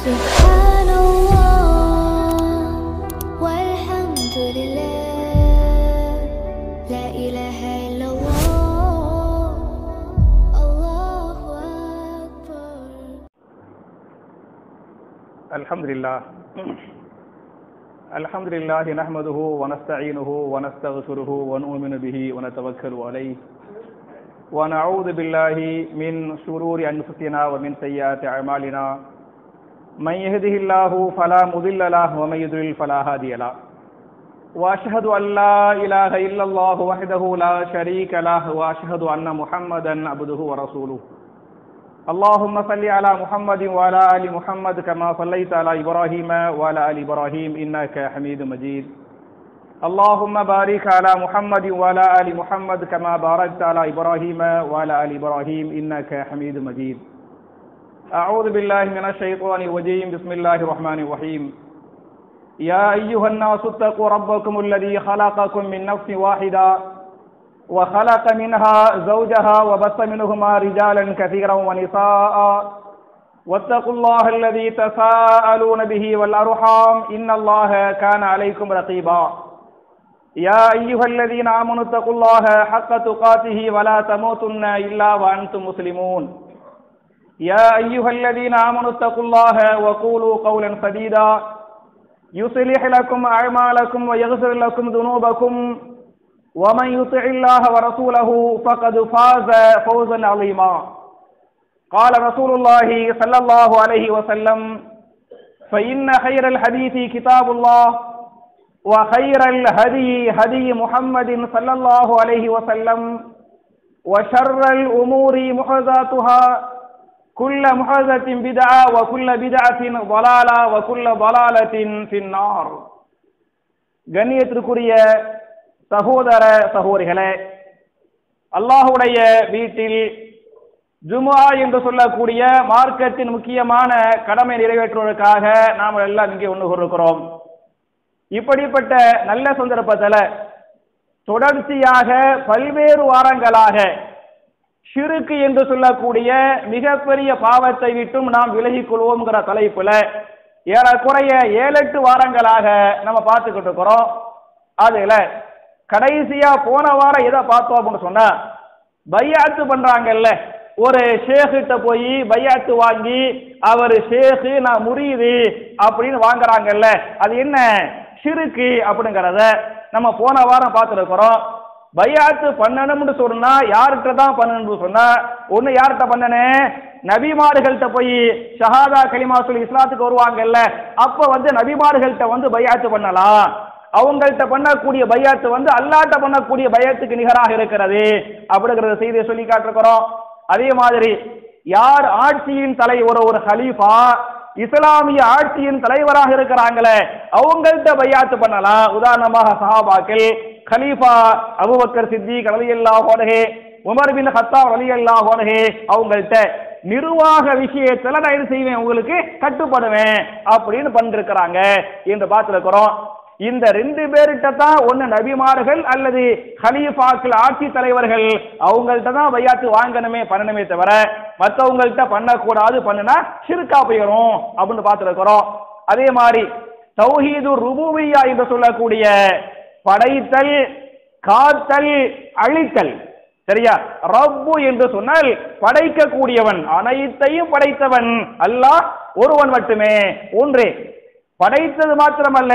سبحان الله والحمد لله لا إله إلا الله الله أكبر الحمد لله الحمد لله نحمده ونستعينه ونستغفره ونؤمن به ونتوكل عليه ونعوذ بالله من شرور أنفسنا ومن سيئات أعمالنا من يهده الله فلا مضل له ومن يضلل فلا هادي له وأشهد أن لا إله إلا الله وحده لا شريك له وأشهد أن محمدا عبده ورسوله اللهم صل على محمد وعلى ال محمد كما صليت على ابراهيم وعلى ال ابراهيم انك حميد مجيد اللهم بارك على محمد وعلى ال محمد كما باركت على ابراهيم وعلى ال ابراهيم انك حميد مجيد اعوذ بالله من الشيطان الرجيم بسم الله الرحمن الرحيم يا ايها الناس اتقوا ربكم الذي خلقكم من نفس واحده وخلق منها زوجها وبث منهما رجالا كثيرا ونساء واتقوا الله الذي تساءلون به والأرحام إن الله كان عليكم رقيبا يا أيها الذين آمنوا اتقوا الله حق تقاته ولا تموتن إلا وأنتم مسلمون يا أيها الذين آمنوا اتقوا الله وقولوا قولا سديدا يصلح لكم أعمالكم ويغفر لكم ذنوبكم ومن يطع الله ورسوله فقد فاز فوزا عظيما قال رسول الله صلى الله عليه وسلم فإن خير الحديث كتاب الله وخير الهدي هدي محمد صلى الله عليه وسلم وشر الأمور محدثاتها كل محدثة بدعة وكل بدعة ضلالة وكل ضلالة في النار கண்ணியத்திற்குரிய சகோதர சகோதரிகளே அல்லாஹுடைய வீட்டில் ஜுமா என்று சொல்லக்கூடிய மார்க்கத்தின் முக்கியமான கடமை நிறைவேற்றுவதற்காக நாம் எல்லாம் இங்கே ஒன்று கொண்டிருக்கிறோம் இப்படிப்பட்ட நல்ல சந்தர்ப்பத்தில் தொடர்ச்சியாக பல்வேறு வாரங்களாக ஷிருக்கு என்று சொல்லக்கூடிய மிகப்பெரிய பாவத்தை விட்டும் நாம் விலகிக் கொள்வோம்ங்கிற தலைப்புல ஏறக்குறைய ஏழு எட்டு வாரங்களாக நம்ம பார்த்துக்கிட்டு இருக்கிறோம் அதுல கடைசியா போன வாரம் எதை பார்த்தோம் அப்படின்னு சொன்னா பையாத்து பண்றாங்கல்ல ஒரு ஷேகிட்ட போய் பையாத்து வாங்கி அவர் ஷேகு நான் முறியுது அப்படின்னு வாங்குறாங்கல்ல அது என்ன ஷிருக்கு அப்படிங்கிறத நம்ம போன வாரம் பார்த்துருக்கிறோம் பையாத்து பண்ணணும்னு சொன்னா யார்கிட்ட தான் பண்ணணும்னு சொன்னா ஒண்ணு யார்கிட்ட பண்ணனே நபிமார்கள்ட்ட போய் ஷஹாதா கலிமா சொல்லி இஸ்லாத்துக்கு வருவாங்கல்ல அப்ப வந்து நபிமார்கள்ட்ட வந்து பையாத்து பண்ணலாம் அவங்கள்ட்ட பண்ணக்கூடிய பையாத்து வந்து அல்லாட்ட பண்ணக்கூடிய பயத்துக்கு நிகராக இருக்கிறது அப்படிங்கிற செய்தியை சொல்லி காட்டிருக்கிறோம் அதே மாதிரி யார் ஆட்சியின் தலைவர் ஒரு ஹலீஃபா இஸ்லாமிய ஆட்சியின் தலைவராக இருக்கிறாங்களே அவங்கள்ட்ட பையாத்து பண்ணலாம் உதாரணமாக சஹாபாக்கள் கலீஃபா அபுபக்கர் சித்திக் ரலியல்லாஹு அன்ஹு உமர் பின் ஹத்தாப் ரலியல்லாஹு அன்ஹு அவங்கள்ட்ட நிர்வாக விஷயத்துல நான் என்ன செய்வேன் உங்களுக்கு கட்டுப்படுவேன் அப்படின்னு பண்ணிருக்கிறாங்க என்று பார்த்துருக்கிறோம் இந்த ரெண்டு பேர்கிட்ட தான் ஒன்னு நபிமார்கள் அல்லது ஹலீஃபாக்கள் ஆட்சி தலைவர்கள் அவங்கள்ட்ட தான் பையாத்து வாங்கணுமே பண்ணணுமே தவிர மற்றவங்கள்ட்ட பண்ணக்கூடாது பண்ணுனா சிறுக்கா போயிடும் அப்படின்னு பார்த்துருக்கிறோம் அதே மாதிரி தௌஹீது ருபூவியா என்று சொல்லக்கூடிய படைத்தல் காத்தல் அழித்தல் சரியா ரப்பு என்று சொன்னால் படைக்கக்கூடியவன் அனைத்தையும் படைத்தவன் அல்லாஹ் ஒருவன் மட்டுமே ஒன்றே படைத்தது மாத்திரமல்ல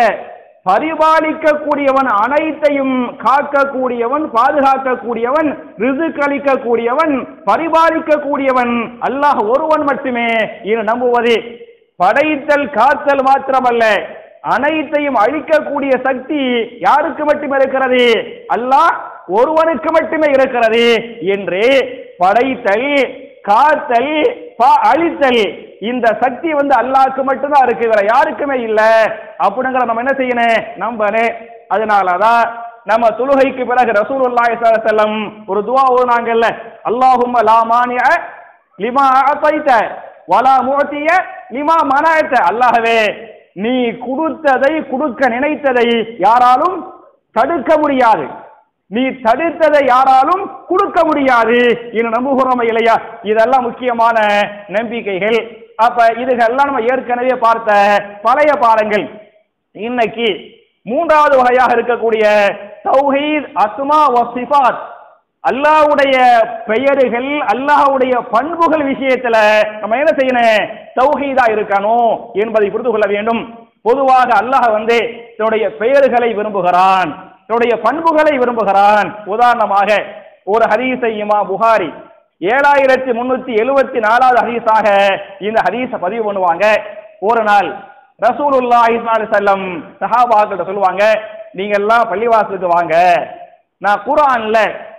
பரிபாலிக்கக்கூடியவன் அனைத்தையும் காக்கக்கூடியவன் பாதுகாக்கக்கூடியவன் ரிசுக் அளிக்கக்கூடியவன் பரிபாலிக்கக்கூடியவன் அல்லாஹ் ஒருவன் மட்டுமே இது நம்புவது படைத்தல் காத்தல் மாத்திரமல்ல அனைத்தையும் அழிக்கக்கூடிய சக்தி யாருக்கு மட்டுமே இருக்கிறது அல்லாஹ் ஒருவனுக்கு மட்டுமே இருக்கிறது என்று படைத்தல் காத்தல் ப- அழித்தல் இந்த சக்தி வந்து அல்லாஹ்க்கு மட்டும்தான் இருக்கு வேற யாருக்குமே இல்ல அப்படிங்கிற நம்ம என்ன செய்யணும் நம்பணும் அதனாலதான் நம்ம தொழுகைக்கு பிறகு ரசூலுல்லாஹி ஸல்லல்லாஹு அலைஹி வஸல்லம் ஒரு துஆ ஓதுனாங்கல்ல அல்லாஹும்ம லா மானிஅ லிமா அதைத வலா முஅதிய லிமா மனஅத அல்லாஹ்வே நீ கொடுத்ததை கொடுக்க நினைத்ததை யாராலும் தடுக்க முடியாது நீ தடுத்ததை யாராலும் கொடுக்க முடியாது என்று நம்புகிறோம் இல்லையா இதெல்லாம் முக்கியமான நம்பிக்கைகள் அப்ப இதுகெல்லாம் நம்ம ஏற்கனவே பார்த்த பழைய பாடங்கள் இன்னைக்கு மூன்றாவது வகையாக இருக்கக்கூடிய தௌஹீத் அஸ்மா வ சிஃபாத் அல்லாஹ்வுடைய பெயர்கள் அல்லாஹ்வுடைய பண்புகள் விஷயத்துல நம்ம என்ன செய்யணும் தௌஹீதா இருக்கணும் என்பதை புரிந்து கொள்ள வேண்டும் பொதுவாக அல்லாஹ் வந்து தன்னுடைய பெயர்களை விரும்புகிறான் தன்னுடைய பண்புகளை விரும்புகிறான் உதாரணமாக ஒரு ஹதீஸை இமா புகாரி ஏழாயிரத்தி முன்னூத்தி எழுபத்தி நாலாவது ஹதீஸாக இந்த ஹதீஸை பதிவு பண்ணுவாங்க ஒரு நாள் ரசூலுல்லாஹி ஸல்லல்லாஹு அலைஹி வஸல்லம் சஹாபாக்கிட்ட சொல்லுவாங்க நீங்க எல்லாம் பள்ளிவாசலுக்கு வாங்க நான் குர்ஆன்ல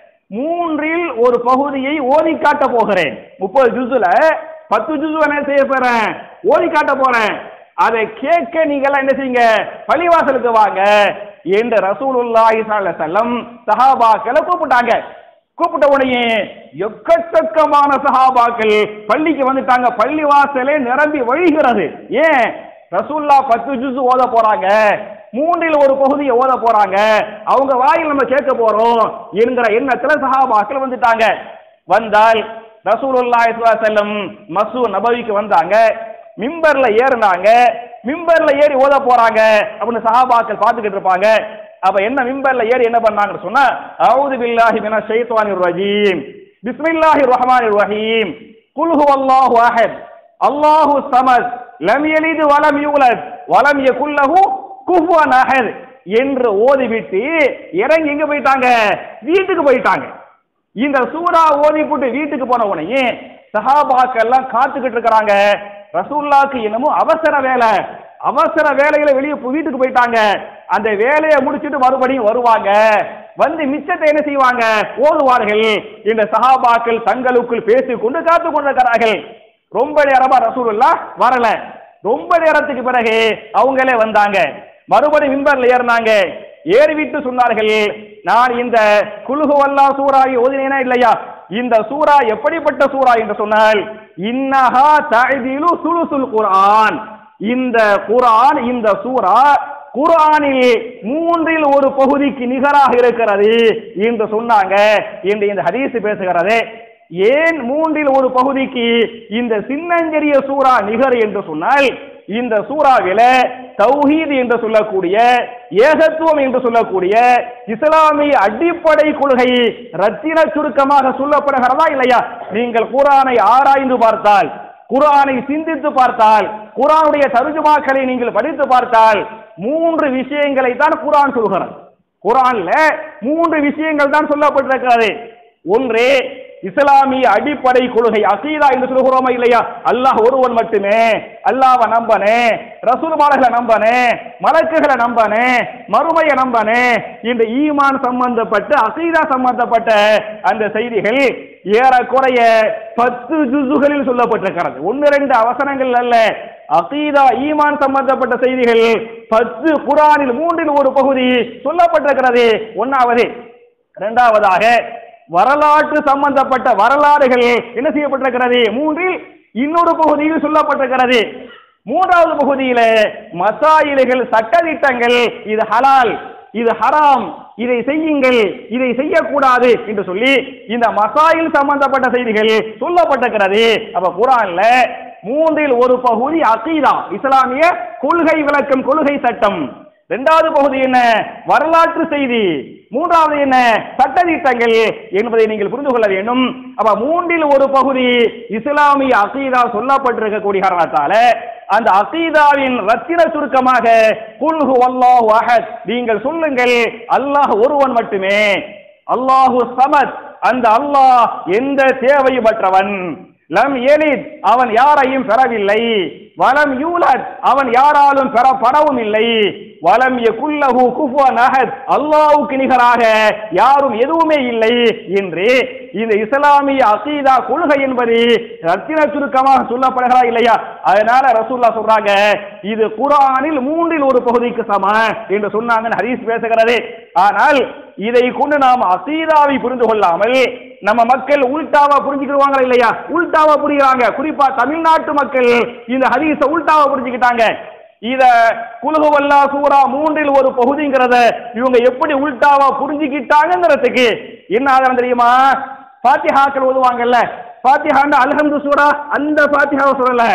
மூன்றில் ஒரு பகுதியை ஓதி காட்ட போகிறேன் முப்பது ஜுசுல பத்து ஜுசு என்ன செய்ய போறேன் ஓதி காட்ட போறேன் அதை கேட்க நீங்க எல்லாம் என்ன செய்யுங்க பள்ளிவாசலுக்கு வாங்க என்று ரசூலுல்லாஹி ஸல்லல்லாஹு அலைஹி வஸல்லம் சஹாபாக்களை கூப்பிட்டாங்க கூப்பிட்ட உடனே எக்கச்சக்கமான சஹாபாக்கள் பள்ளிக்கு வந்துட்டாங்க பள்ளி வாசலே நிரம்பி வழிகிறது ஏன் ரசூல்லா பத்து ஜுசு ஓத போறாங்க மூன்றில் ஒரு பகுதியை ஓத போறாங்க அவங்க வாயில் நம்ம கேட்க போறோம் என்கிற எண்ணத்துல சஹாபாக்கள் வந்துட்டாங்க வந்தால் ரசூலுல்லாஹி ஸல்லல்லாஹு அலைஹி வஸல்லம் மசூ நபவிக்கு வந்தாங்க மிம்பர்ல ஏறினாங்க மிம்பர்ல ஏறி ஓத போறாங்க அப்படின்னு சஹாபாக்கள் பார்த்துக்கிட்டு இருப்பாங்க அப்ப என்ன மிம்பர்ல ஏறி என்ன பண்ணாங்கன்னு சொன்னா அவுது பில்லாஹி மினஷ் ஷைத்தானிர் ரஜீம் பிஸ்மில்லாஹிர் ரஹ்மானிர் ரஹீம் குல் ஹுவல்லாஹு அஹத் அல்லாஹு ஸமத் லம் யலித் வலம் யூலத் வலம் யகுல் லஹு குஃபுவன் அஹத் என்று ஓதிவிட்டு இறங்கி எங்க போயிட்டாங்க வீட்டுக்கு போயிட்டாங்க இந்த சூரா ஓதி போட்டு வீட்டுக்கு போன உடனே சஹாபாக்கள் எல்லாம் காத்துக்கிட்டு இருக்கிறாங்க ரசூல்லாக்கு என்னமோ அவசர வேலை அவசர வேலையில வெளியே போ- வீட்டுக்கு போயிட்டாங்க அந்த வேலையை முடிச்சிட்டு மறுபடியும் வருவாங்க வந்து மிச்சத்தை என்ன செய்வாங்க ஓதுவார்கள் இந்த சஹாபாக்கள் தங்களுக்குள் பேசிக் கொண்டு காத்து கொண்டிருக்கிறார்கள் ரொம்ப நேரமா ரசூலுல்லா வரல ரொம்ப நேரத்துக்கு பிறகு அவங்களே வந்தாங்க மறுபடியும் மிம்பர்ல ஏறினாங்க ஏறிவிட்டு சொன்னார்கள் நான் இந்த குலுகுவல்லா சூறாவை ஓதினேனா இல்லையா இந்த சூரா எப்படிப்பட்ட சூரா என்று சொன்னால் இன்னஹா தஅதிலு சுலுசுல் குர்ஆன் இந்த குர்ஆன் இந்த சூரா குர்ஆனில் மூன்றில் ஒரு பகுதிக்கு நிகராக இருக்கிறது என்று சொன்னாங்க என்று இந்த ஹதீஸ் பேசுகிறது ஏன் மூன்றில் ஒரு பகுதிக்கு இந்த சின்னஞ்செறிய சூரா நிகர் என்று சொன்னால் இந்த சூறாவில தௌஹீத் என்று சொல்லக்கூடிய ஏகத்துவம் என்று சொல்லக்கூடிய இஸ்லாமிய அடிப்படை கொள்கை ரத்தின சுருக்கமாக சொல்லப்படுகிறதா இல்லையா நீங்கள் குர்ஆனை ஆராய்ந்து பார்த்தால் குர்ஆனை சிந்தித்து பார்த்தால் குர்ஆனுடைய தர்ஜுமாக்களை நீங்கள் படித்து பார்த்தால் மூன்று விஷயங்களை தான் குர்ஆன் சொல்கிறது குர்ஆன்ல மூன்று விஷயங்கள் தான் சொல்லப்பட்டிருக்கிறது ஒன்று இஸ்லாமிய அடிப்படை கொள்கை அகீதா என்று சொல்கிறோமா இல்லையா அல்லாஹ் ஒருவன் மட்டுமே அல்லாஹ்வை நம்பனே ரசூல்மார்களை நம்பனே மலக்குகளை நம்பனே மறுமையை நம்பனே இந்த ஈமான் சம்பந்தப்பட்ட அகீதா சம்பந்தப்பட்ட அந்த செய்திகள் ஏறக்குறைய பத்து ஜுசுகளில் சொல்லப்பட்டிருக்கிறது ஒன்று ரெண்டு அவசரங்கள் அல்ல அகீதா ஈமான் சம்பந்தப்பட்ட செய்திகள் பத்து குரானில் மூன்றில் ஒரு பகுதி சொல்லப்பட்டிருக்கிறது ஒன்னாவது இரண்டாவதாக வரலாற்று சம்பந்தப்பட்ட வரலாறுகள் என்ன செய்யப்பட்டிருக்கிறது மூன்றில் இன்னொரு பகுதியில் சொல்லப்பட்டிருக்கிறது மூன்றாவது பகுதியில மசாயில்கள் சட்டதிட்டங்கள் இது ஹலால் இது ஹராம் இதை செய்யுங்கள் இதை செய்யக்கூடாது என்று சொல்லி இந்த மசாயில் சம்பந்தப்பட்ட செய்திகள் சொல்லப்பட்டிருக்கிறது அப்ப குரான்ல மூன்றில் ஒரு பகுதி அகீதா இஸ்லாமிய கொள்கை விளக்கம் கொள்கை சட்டம் இரண்டாவது பகுதி என்ன வரலாற்று செய்தி மூன்றாவது என்ன சட்டதிட்டங்கள் என்பதை நீங்கள் புரிந்து கொள்ள வேண்டும் அப்ப மூன்றில் ஒரு பகுதி இஸ்லாமிய அகீதா சொல்லப்பட்டிருக்கக்கூடிய காரணத்தால அந்த அகீதாவின் ரத்தின சுருக்கமாக குல்ஹு அல்லாஹு அஹத் நீங்கள் சொல்லுங்கள் அல்லாஹ் ஒருவன் மட்டுமே அல்லாஹு சமத் அந்த அல்லாஹ் எந்த தேவையமற்றவன் லம் எலித் அவன் யாரையும் பெறவில்லை வலம் யூலத் அவன் யாராலும் பெறப்படவும் இல்லை வலம் யகுல்லஹு குஃபுவன் அஹத் அல்லாஹ்வுக்கு நிகராக யாரும் எதுவுமே இல்லை என்று இந்த இஸ்லாமிய அகீதா கொள்கை என்பது ரத்தின சுருக்கமாக சொல்லப்படுகிறா இல்லையா அதனால ரசூல்லா சொல்றாங்க இது குர்ஆனில் மூன்றில் ஒரு பகுதிக்கு சமம் என்று சொன்னாங்கன்னு ஹதீஸ் பேசுகிறது ஆனால் இதை கொண்டு நாம் அகீதாவை புரிந்து கொள்ளாமல் நம்ம மக்கள் உல்டாவா புரிஞ்சுக்கிடுவாங்களா இல்லையா உல்டாவா புரியுறாங்க குறிப்பா தமிழ்நாட்டு மக்கள் இந்த ஹதீஸ உல்டாவா புரிஞ்சுக்கிட்டாங்க இத குலுகுவல்லா சூரா மூன்றில் ஒரு பகுதிங்கிறத இவங்க எப்படி உல்டாவா புரிஞ்சுக்கிட்டாங்கிறதுக்கு என்ன ஆதாரம் தெரியுமா பாத்திஹாக்கள் ஓதுவாங்கல்ல பாத்திஹான்னு அல்ஹம்து சூரா அந்த பாத்திஹாவை சொல்லல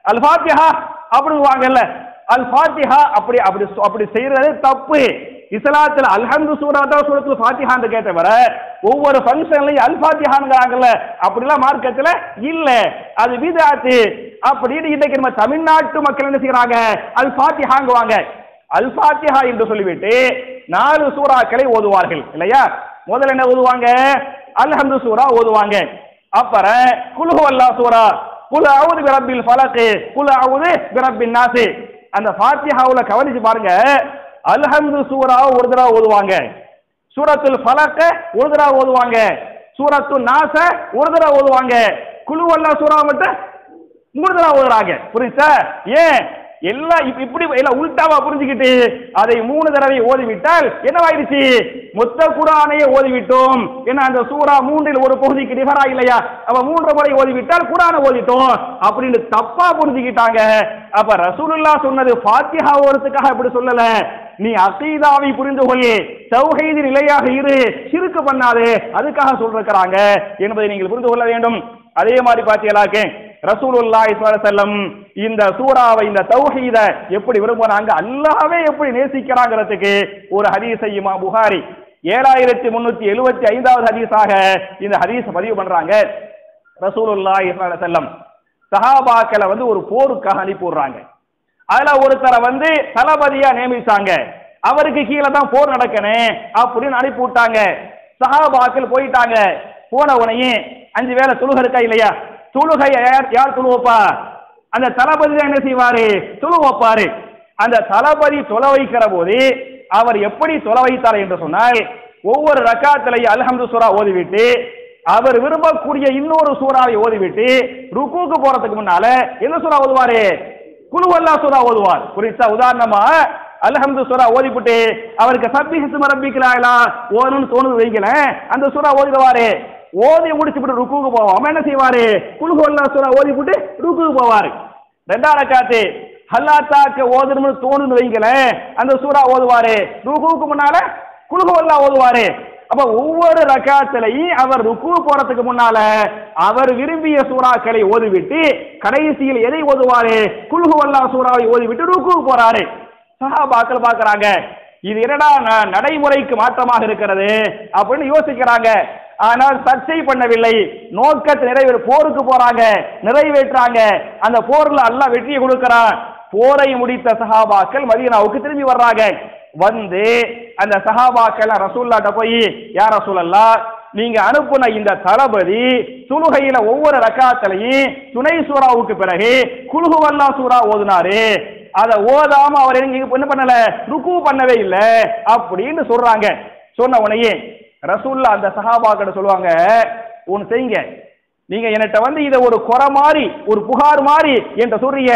அல் ஃபாத்திஹா அப்படிங்குவாங்கல்ல அல் ஃபாத்திஹா அப்படி அப்படி சொ- அப்படி செய்யறது தப்பு இஸ்லாத்துல அல்ஹம்து சூரா தான் சூரத்துல ஃபாத்திஹான்னு கேட்ட வர ஒவ்வொரு ஃபங்க்ஷன்லயும் அல் ஃபாத்திஹான்ங்கறாங்கல்ல அப்படிலாம் மார்க்கத்துல இல்ல அது விதாத்து அப்படின்னு இன்னைக்கு நம்ம தமிழ்நாட்டு மக்கள் என்ன செய்யறாங்க அல் ஃபாத்திஹாங்குவாங்க அல் ஃபாத்திஹா என்று சொல்லிவிட்டு நாலு சூறாக்களை ஓதுவார்கள் இல்லையா முதல்ல என்ன ஓதுவாங்க அல்ஹம்து சூரா ஓதுவாங்க அப்புறம் குல்ஹு அல்லா சூரா குல் அவுது பிரபில் ஃபலக் குல் அவுது பிரபின் நாஸ் அந்த ஃபாத்திஹாவுல கவனிச்சு பாருங்க அல்ஹம்து சூரா ஒரு தடவை ஓதுவாங்க சூரத்துல் ஃபலக்க ஒரு தடவை ஓதுவாங்க சூரத்து நாச ஒரு தடவை ஓதுவாங்க குழு அல்லா சூறா மட்டும் மூணு தடவை ஓதுறாங்க புரியுதா ஏன் எல்லாம் இப்ப இப்படி எல்லாம் உல்டாவா புரிஞ்சுக்கிட்டு அதை மூணு தடவை ஓதிவிட்டால் என்னவாயிடுச்சு மொத்த குரானையே ஓதிவிட்டோம் ஏன்னா அந்த சூரா மூன்றில் ஒரு பகுதிக்கு நிகரா இல்லையா அப்ப மூன்று முறை ஓதிவிட்டால் குரானை ஓதிட்டோம் அப்படின்னு தப்பா புரிஞ்சுக்கிட்டாங்க அப்ப ரசூலுல்லா சொன்னது ஃபாத்திஹா ஓரத்துக்காக இப்படி சொல்லல நீ அகீதாவை புரிந்து கொள் தௌஹீது நிலையாக இரு சிறுக்கு பண்ணாதே அதுக்காக சொல்றாங்க என்பதை நீங்கள் புரிந்து கொள்ள வேண்டும் அதே மாதிரி பாத்தீங்களாக்கே ரசூலுல்லாஹி ஸல்லல்லாஹு அலைஹி வஸல்லம் இந்த சூறாவை இந்த தௌஹீத எப்படி விரும்புறாங்க அல்லாஹ்வே எப்படி நேசிக்கிறாங்கிறதுக்கு ஒரு ஹதீஸை இமாம் புகாரி ஏழாயிரத்தி முன்னூத்தி எழுபத்தி ஐந்தாவது ஹதீஸாக இந்த ஹதீஸ் பதிவு பண்றாங்க ரசூலுல்லாஹி ஸல்லல்லாஹு அலைஹி வஸல்லம் சஹாபாக்களை வந்து ஒரு போருக்காக அனுப்பி விடுறாங்க அதுல ஒருத்தரை வந்து தளபதியா நியமிச்சாங்க அவருக்கு கீழே தான் போர் நடக்கணும் அப்படின்னு அனுப்பி விட்டாங்க சஹாபாக்கள் போயிட்டாங்க போன உடனே அஞ்சு வேளை தொழுகை இருக்கா இல்லையா தொழுகை யார் யார் தொழுவப்பா அந்த தளபதி தான் என்ன செய்வாரு தொழு வைப்பாரு அந்த தளபதி தொலை வைக்கிற போது அவர் எப்படி தொலை வைத்தார் என்று சொன்னால் ஒவ்வொரு ரக்காத்திலையும் அல்ஹம்து சூரா ஓதிவிட்டு அவர் விரும்பக்கூடிய இன்னொரு சூறாவை ஓதிவிட்டு ருக்குக்கு போறதுக்கு முன்னால என்ன சூறா ஓதுவாரு குழுவல்லா சூறா ஓதுவார் புரியுதா உதாரணமா அல்ஹம்து சூரா ஓதிப்புட்டு அவருக்கு சப்பி ஹிஸ்ம ரப்பிக்கலாங்களா ஓதணும்னு தோணுது வைங்களேன் அந்த சூறா ஓதிடுவாரு ஓதி முடிச்சுட்டு ருக்குக்கு போவோம் அவன் என்ன செய்வாரு குழுவல்லா சூறா ஓதிப்புட்டு ருக்குக்கு போவாரு ரெண்டாம் ரக்காத்து ஹல்லாத்தாக்கு ஓதணும்னு தோணுன்னு வைங்களேன் அந்த சூறா ஓதுவாரு ருக்குவுக்கு முன்னால குழுவல்லா ஓதுவாரு அப்ப ஒவ்வொரு ரக்காத்திலையும் அவர் ருக்கு போறதுக்கு முன்னால அவர் விரும்பிய சூறாக்களை ஓதிவிட்டு கடைசியில் எதை ஓதுவாரு குல்ஹு அல்லா சூறாவை ஓதிவிட்டு ருக்கு போறாரு சஹாபாக்கள் பார்க்கறாங்க இது என்னடா ந- நடைமுறைக்கு மாற்றமாக இருக்கிறது அப்படின்னு யோசிக்கிறாங்க ஆனால் சர்ச்சை பண்ணவில்லை நோக்கத்தை நிறைவேற போருக்கு போறாங்க நிறைவேற்றாங்க அந்த போர்ல அல்லாஹ் வெற்றியை கொடுக்கிறான் போரை முடித்த சஹாபாக்கள் மதீனாவுக்கு திரும்பி வர்றாங்க வந்து அந்த சஹாபாக்கள் ரசூல்லாட்ட போய் யார் ரசூலல்லா நீங்க அனுப்புன இந்த தளபதி துலுகையில ஒவ்வொரு ரக்காத்திலையும் துணை சூறாவுக்கு பிறகு குழுகுவல்லா சூறா ஓதுனாரு அதை ஓதாம அவர் எங்க என்ன பண்ணல ருக்கு பண்ணவே இல்லை அப்படின்னு சொல்றாங்க சொன்ன உடனே ரசூல்லா அந்த சஹாபாக்கிட்ட சொல்லுவாங்க ஒன்னு செய்யுங்க நீங்க என்கிட்ட வந்து இதை ஒரு குறை மாதிரி ஒரு புகார் மாதிரி என்கிட்ட சொல்றீங்க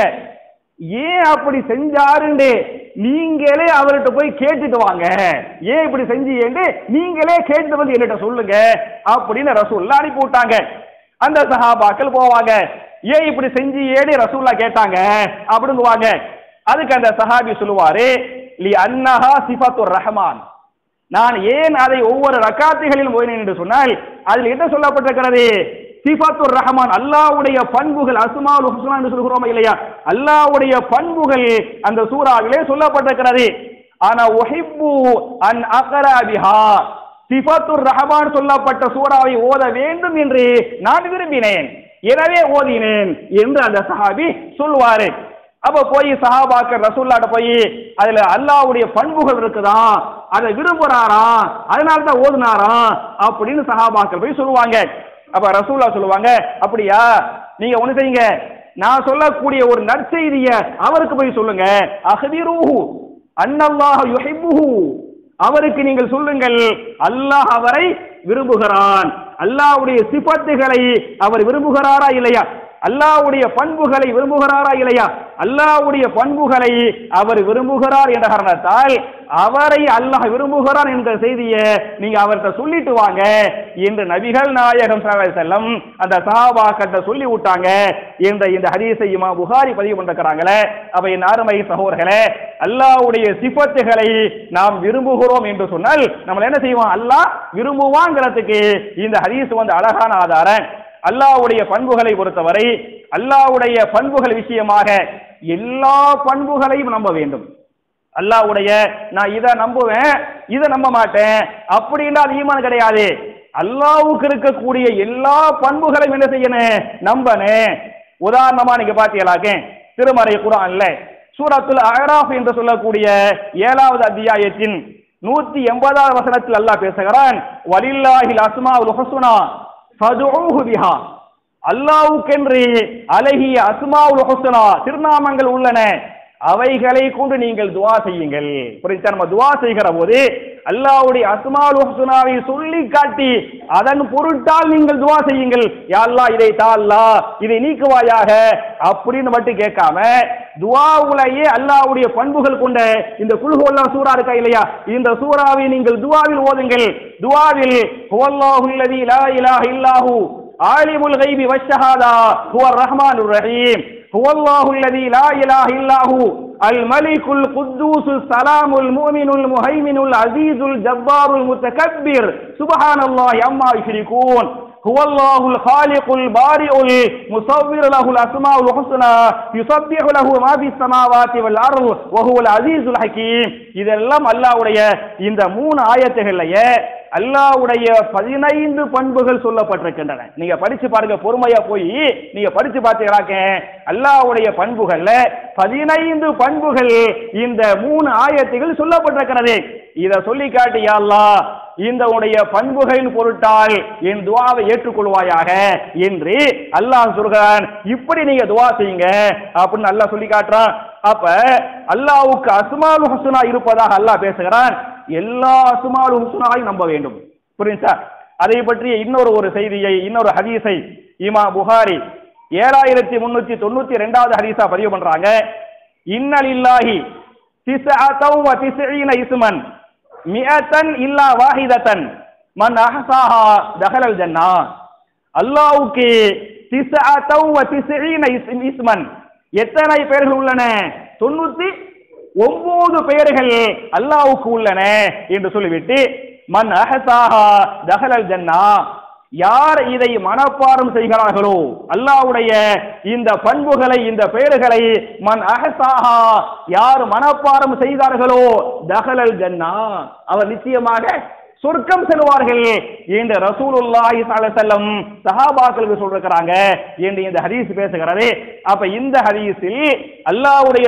ஏன் அப்படி செஞ்சாருன்னு நீங்களே அவர்கிட்ட போய் கேட்டுட்டு வாங்க ஏன் இப்படி செஞ்சீங்கன்னு நீங்களே கேட்டுட்டு வந்து என்கிட்ட சொல்லுங்க அப்படின்னு ரசூல்லா அனுப்பி விட்டாங்க அந்த சஹாபாக்கள் போவாங்க ஏன் இப்படி செஞ்சியேன்னு ரசூல்லா கேட்டாங்க அப்படிங்குவாங்க அதுக்கு அந்த சஹாபி சொல்லுவாரு லி அன்னஹா சிஃபத்துர் ரஹ்மான் நான் ஏன் அதை ஒவ்வொரு ரக்காத்துகளிலும் ஓதினேன் என்று சொன்னால் அதில் என்ன சொல்லப்பட்டிருக்கிறது சிஃபத்துர் ரஹ்மான் அல்லாஹ்வுடைய பண்புகள் அஸ்மாவுல் ஹுஸ்னா என்று சொல்கிறோமா இல்லையா அல்லாஹ்வுடைய பண்புகள் அந்த சூறாவிலே சொல்லப்பட்டிருக்கிறது ஆனா உஹிப்பு அன் அக்ரா பிஹா சிஃபத்துர் ரஹ்மான் சொல்லப்பட்ட சூறாவை ஓத வேண்டும் என்று நான் விரும்பினேன் எனவே ஓதினேன் என்று அந்த சஹாபி சொல்வாரு அப்ப போய் சஹாபாக்கள் ரசூல்லாட்ட போய் அதுல அல்லாஹ்வுடைய பண்புகள் இருக்குதா அதை விரும்புறாராம் அதனால தான் ஓதுனாராம் அப்படின்னு சஹாபாக்கள் போய் சொல்லுவாங்க அப்ப ரசூல்லா சொல்லுவாங்க அப்படியா நீங்க ஒண்ணு செய்யுங்க நான் சொல்லக்கூடிய ஒரு நற்செய்திய அவருக்கு போய் சொல்லுங்க அஹ்பிரூஹு அன்னல்லாஹ் யுஹிப்புஹு அவருக்கு நீங்கள் சொல்லுங்கள் அல்லாஹ் அவரை விரும்புகிறான் அல்லாஹ்வுடைய சிபத்துகளை அவர் விரும்புகிறாரா இல்லையா அல்லாஹ்வுடைய பண்புகளை விரும்புகிறாரா இல்லையா அல்லாஹ்வுடைய பண்புகளை அவர் விரும்புகிறார் என்ற காரணத்தால் அவரை அல்லாஹ் விரும்புகிறான் என்ற செய்தியை நீங்க அவர்கிட்ட சொல்லிட்டு வாங்க என்று நபிகள் நாயகம் ஸல்லல்லாஹு அலைஹி வஸல்லம் அந்த சஹாபாக்கிட்ட சொல்லி விட்டாங்க என்ற இந்த ஹதீஸை இமாம் புகாரி பதிவு பண்ணிருக்கிறாங்களே அவை என் அருமை சகோதரர்களே அல்லாஹ்வுடைய சிபத்துகளை நாம் விரும்புகிறோம் என்று சொன்னால் நம்ம என்ன செய்வோம் அல்லாஹ் விரும்புவாங்கிறதுக்கு இந்த ஹதீஸ் வந்து அழகான ஆதாரம் அல்லாஹ்வுடைய பண்புகளை பொறுத்தவரை அல்லாஹ்வுடைய பண்புகள் விஷயமாக எல்லா பண்புகளையும் நம்ப வேண்டும் அல்லாஹ்வுடைய நான் இதை நம்புவேன் இதை நம்ப மாட்டேன் அப்படின்னா அது ஈமான் கிடையாது அல்லாஹ்வுக்கு இருக்கக்கூடிய எல்லா பண்புகளையும் என்ன செய்யணும் நம்பணும் உதாரணமா நீங்க பாத்தீங்களாக்க திருமறை குரான்ல சூரத்துல் அஹ்ராஃப் என்று சொல்லக்கூடிய ஏழாவது அத்தியாயத்தின் நூத்தி எண்பதாவது வசனத்தில் அல்லாஹ் பேசுகிறான் வலில்லாஹில் அஸ்மாவுல் ஹுஸ்னா ஃபதுஊஹு பிஹா அல்லாஹ்வுக்கென்று அழகிய அஸ்மாவுல் ஹுஸ்னா திருநாமங்கள் உள்ளன அவைகளை கொண்டு நீங்கள் துவா செய்யுங்கள் புரியுதா நம்ம துவா செய்கிற போது அல்லாஹ்வுடைய அஸ்மாவுல் ஹுஸ்னாவை சொல்லி காட்டி அதன் பொருட்டால் நீங்கள் துவா செய்யுங்கள் யா அல்லாஹ் இதை தா அல்லாஹ் இதை நீக்குவாயாக அப்படின்னு மட்டும் கேட்காம துவாவுலையே அல்லாஹ்வுடைய பண்புகள் கொண்ட இந்த குல்ஹுவல்லா சூரா இருக்கா இல்லையா இந்த சூறாவை நீங்கள் துவாவில் ஓதுங்கள் துவாவில் ஹுவல்லாஹு அல்லதி லா இலாஹ இல்லாஹு ஆலிமுல் கைபி வஷ்ஷஹாதா ஹுவர் ரஹ்மானுர் ரஹீம் هو الله الذي لا إله إلا هو الملك القدوس السلام المؤمن المهيمن العزيز الجبار المتكبر سبحان الله عما يشركون هو الله الخالق البارئ المصور له الأسماء الحسنى يسبح له ما في السماوات والأرض وهو العزيز الحكيم இதெல்லாம் அல்லாஹ்வுடைய இந்த மூணு ஆயத்துகள்லயே அல்லாஹ்வுடைய பதினைந்து பண்புகள் சொல்லப்பட்டிருக்கின்றன நீங்க படிச்சு பாருங்க பொறுமையா போய் நீங்க படிச்சு பார்த்தீங்களாக்க அல்லாஹ்வுடைய பண்புகள்ல பதினைந்து பண்புகள் இந்த மூணு ஆயத்துகள் சொல்லப்பட்டிருக்கிறது இத சொல்லி காட்டி யா அல்லாஹ் இந்த உடைய பண்புகளின் பொருட்டால் என் துவாவை ஏற்றுக்கொள்வாயாக என்று அல்லாஹ் சொல்கிறான் இப்படி நீங்க துவா செய்யுங்க அப்படின்னு அல்லாஹ் சொல்லி காட்டுறான் அப்ப அல்லாஹ்வுக்கு அஸ்மால் ஹுஸ்னா இருப்பதாக அல்லாஹ் பேசுகிறான் எல்லா அஸ்மால் ஹுஸ்னாவையும் நம்ப வேண்டும் புரியுதா அதை பற்றிய இன்னொரு ஒரு செய்தியை இன்னொரு ஹதீஸை இமா புகாரி ஏழாயிரத்தி முன்னூத்தி தொண்ணூத்தி ரெண்டாவது ஹதீஸா பதிவு பண்றாங்க இன்னலில்லாஹி திஸ்அத்தவ் வ திஸ்ஈன இஸ்மன் மிஅத்தன் இல்லா வாஹிதத்தன் மன் அஹ்சாஹா தஹலல் ஜன்னா அல்லாஹ்வுக்கு திஸ்அத்தவ் வ திஸ்ஈன இஸ்- இஸ்மன் எத்தனை பெயர்கள் உள்ளன தொண்ணூத்தி ஒன்பது பெயர்கள் அல்லாஹ்வுக்கு உள்ளன என்று சொல்லிவிட்டு மன் அஹசாஹா தஹலல் ஜன்னா யார் இதை மனப்பாடம் செய்கிறார்களோ அல்லாஹ்வுடைய இந்த பண்புகளை இந்த பெயர்களை மன் அஹசாஹா யார் மனப்பாடம் செய்தார்களோ தஹலல் ஜன்னா அவர் நிச்சயமாக சொர்க்கம் செல்வார்கள் என்று ரசூலுல்லாஹி ஸல்லல்லாஹு அலைஹி வஸல்லம் சஹாபாக்களுக்கு சொல்றாங்க என்று இந்த ஹதீஸ் பேசுகிறது அப்ப இந்த ஹதீஸில் அல்லாஹ்வுடைய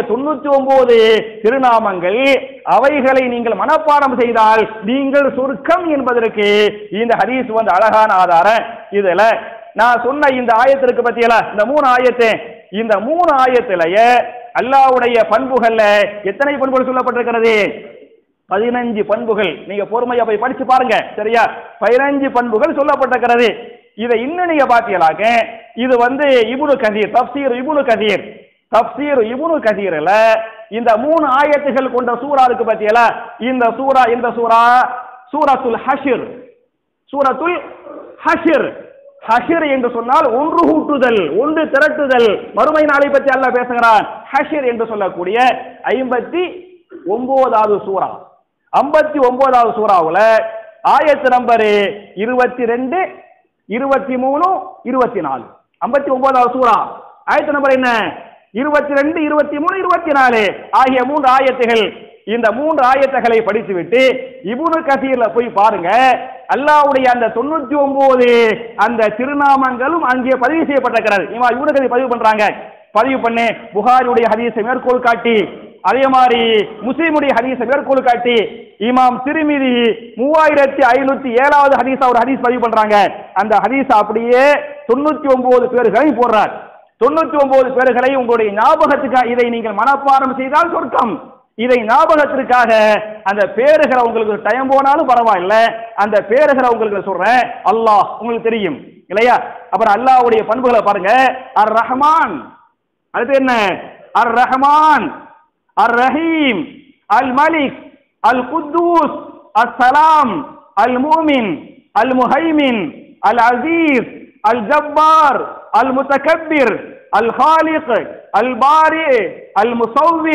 99 திருநாமங்கள் அவைகளை நீங்கள் மனப்பாடம் செய்தால் நீங்கள் சொர்க்கம் என்பதற்கு இந்த ஹதீஸ் வந்து அழகான ஆதாரம் இதுல நான் சொன்ன இந்த ஆயத்திற்கு பத்தியல இந்த மூணு ஆயத்து இந்த மூணு ஆயத்திலேயே அல்லாஹ்வுடைய பண்புகள்ல எத்தனை பண்புகள் சொல்லப்பட்டிருக்கிறது பதினஞ்சு பண்புகள் நீங்க பொறுமையா போய் படிச்சு பாருங்க சரியா பதினஞ்சு பண்புகள் சொல்லப்பட்டிருக்கிறது இதை இன்னும் நீங்க பாத்தீங்களாக்க இது வந்து இபுனு கதீர் தப்சீர் இபுனு கதீர் தப்சீர் இபுனு கதீர்ல இந்த மூணு ஆயத்துகள் கொண்ட சூறா இருக்கு பாத்தீங்களா இந்த சூரா இந்த சூரா சூரத்துல் ஹஷிர் சூரத்துல் ஹஷிர் ஹஷிர் என்று சொன்னால் ஒன்று கூட்டுதல் ஒன்று திரட்டுதல் மறுமை நாளை பற்றி அல்லாஹ் பேசுகிறான் ஹஷிர் என்று சொல்லக்கூடிய ஐம்பத்தி ஒன்பதாவது சூரா ஐம்பத்தி ஒன்பதாவது சூறாவுல ஆயத்து நம்பர் இருபத்தி ரெண்டு இருபத்தி மூணு இருபத்தி நாலு ஐம்பத்தி ஒன்பதாவது சூறா ஆயத்து நம்பர் என்ன இருபத்தி ரெண்டு இருபத்தி மூணு இருபத்தி நாலு ஆகிய மூன்று ஆயத்துகள் இந்த மூன்று ஆயத்துகளை படித்துவிட்டு இபுனு கசீர்ல போய் பாருங்க அல்லாஹ்வுடைய அந்த தொண்ணூத்தி ஒன்பது அந்த திருநாமங்களும் அங்கே பதிவு செய்யப்பட்டிருக்கிறது இவன் இவனு கதி பதிவு பண்றாங்க பதிவு பண்ணி புகாரியுடைய ஹதீஸை மேற்கோள் காட்டி அதே மாதிரி முஸ்லிமுடைய ஹதீஸை மேற்கோள் காட்டி இமாம் திருமிதி மூவாயிரத்தி ஐநூத்தி ஏழாவது ஹதீஸா ஒரு ஹதீஸ் பதிவு பண்றாங்க அந்த ஹதீஸ் அப்படியே தொண்ணூத்தி ஒன்பது பேர்களையும் போடுறார் தொண்ணூத்தி ஒன்பது பேர்களை உங்களுடைய ஞாபகத்துக்காக இதை நீங்கள் மனப்பாடம் செய்தால் சொர்க்கம் இதை ஞாபகத்திற்காக அந்த பேருகளை உங்களுக்கு டைம் போனாலும் பரவாயில்ல அந்த பேருகளை உங்களுக்கு சொல்றேன் அல்லாஹ் உங்களுக்கு தெரியும் இல்லையா அப்புறம் அல்லாஹ்வுடைய பண்புகளை பாருங்க அர் ரஹ்மான் அடுத்து என்ன அர் ரஹ்மான் அர் ரஹீம் அல் மலிக் அல் குத்தூஸ் அல் சலாம் அல் மூமின் அல் முஹைமின் அல் அசீஸ் அல் ஜப்பார் அல் முத்தகப்பிர் அல் خالق البارئ المصور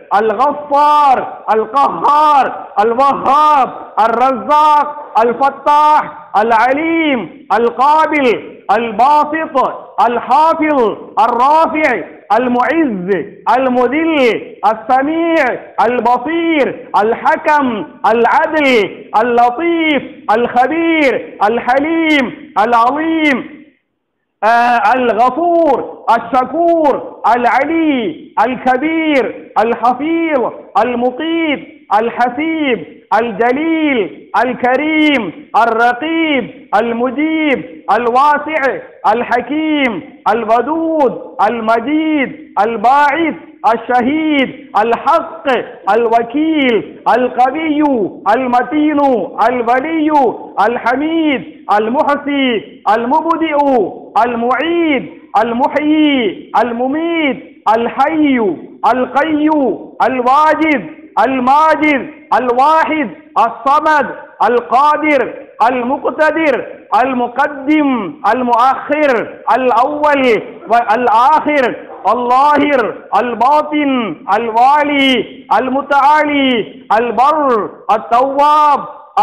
الغفار القهار الوهاب الرزاق الفتاح العليم القابل الباسط الحافظ الرافع المعز المذل السميع البصير الحكم العدل اللطيف الخبير الحليم العظيم آه الغفور الشكور العلي الكبير الحفيظ المقيت الحسيب الجليل الكريم الرقيب المجيب الواسع الحكيم الودود المجيد الباعث الشهيد الحق الوكيل القوي المتين الولي الحميد المحصي المبدئ المعيد المحيي المميت الحي القيوم الواجد الماجد الواحد الصمد القادر المقتدر المقدم المؤخر الأول والآخر الظاهر الباطن الوالي المتعالي البر التواب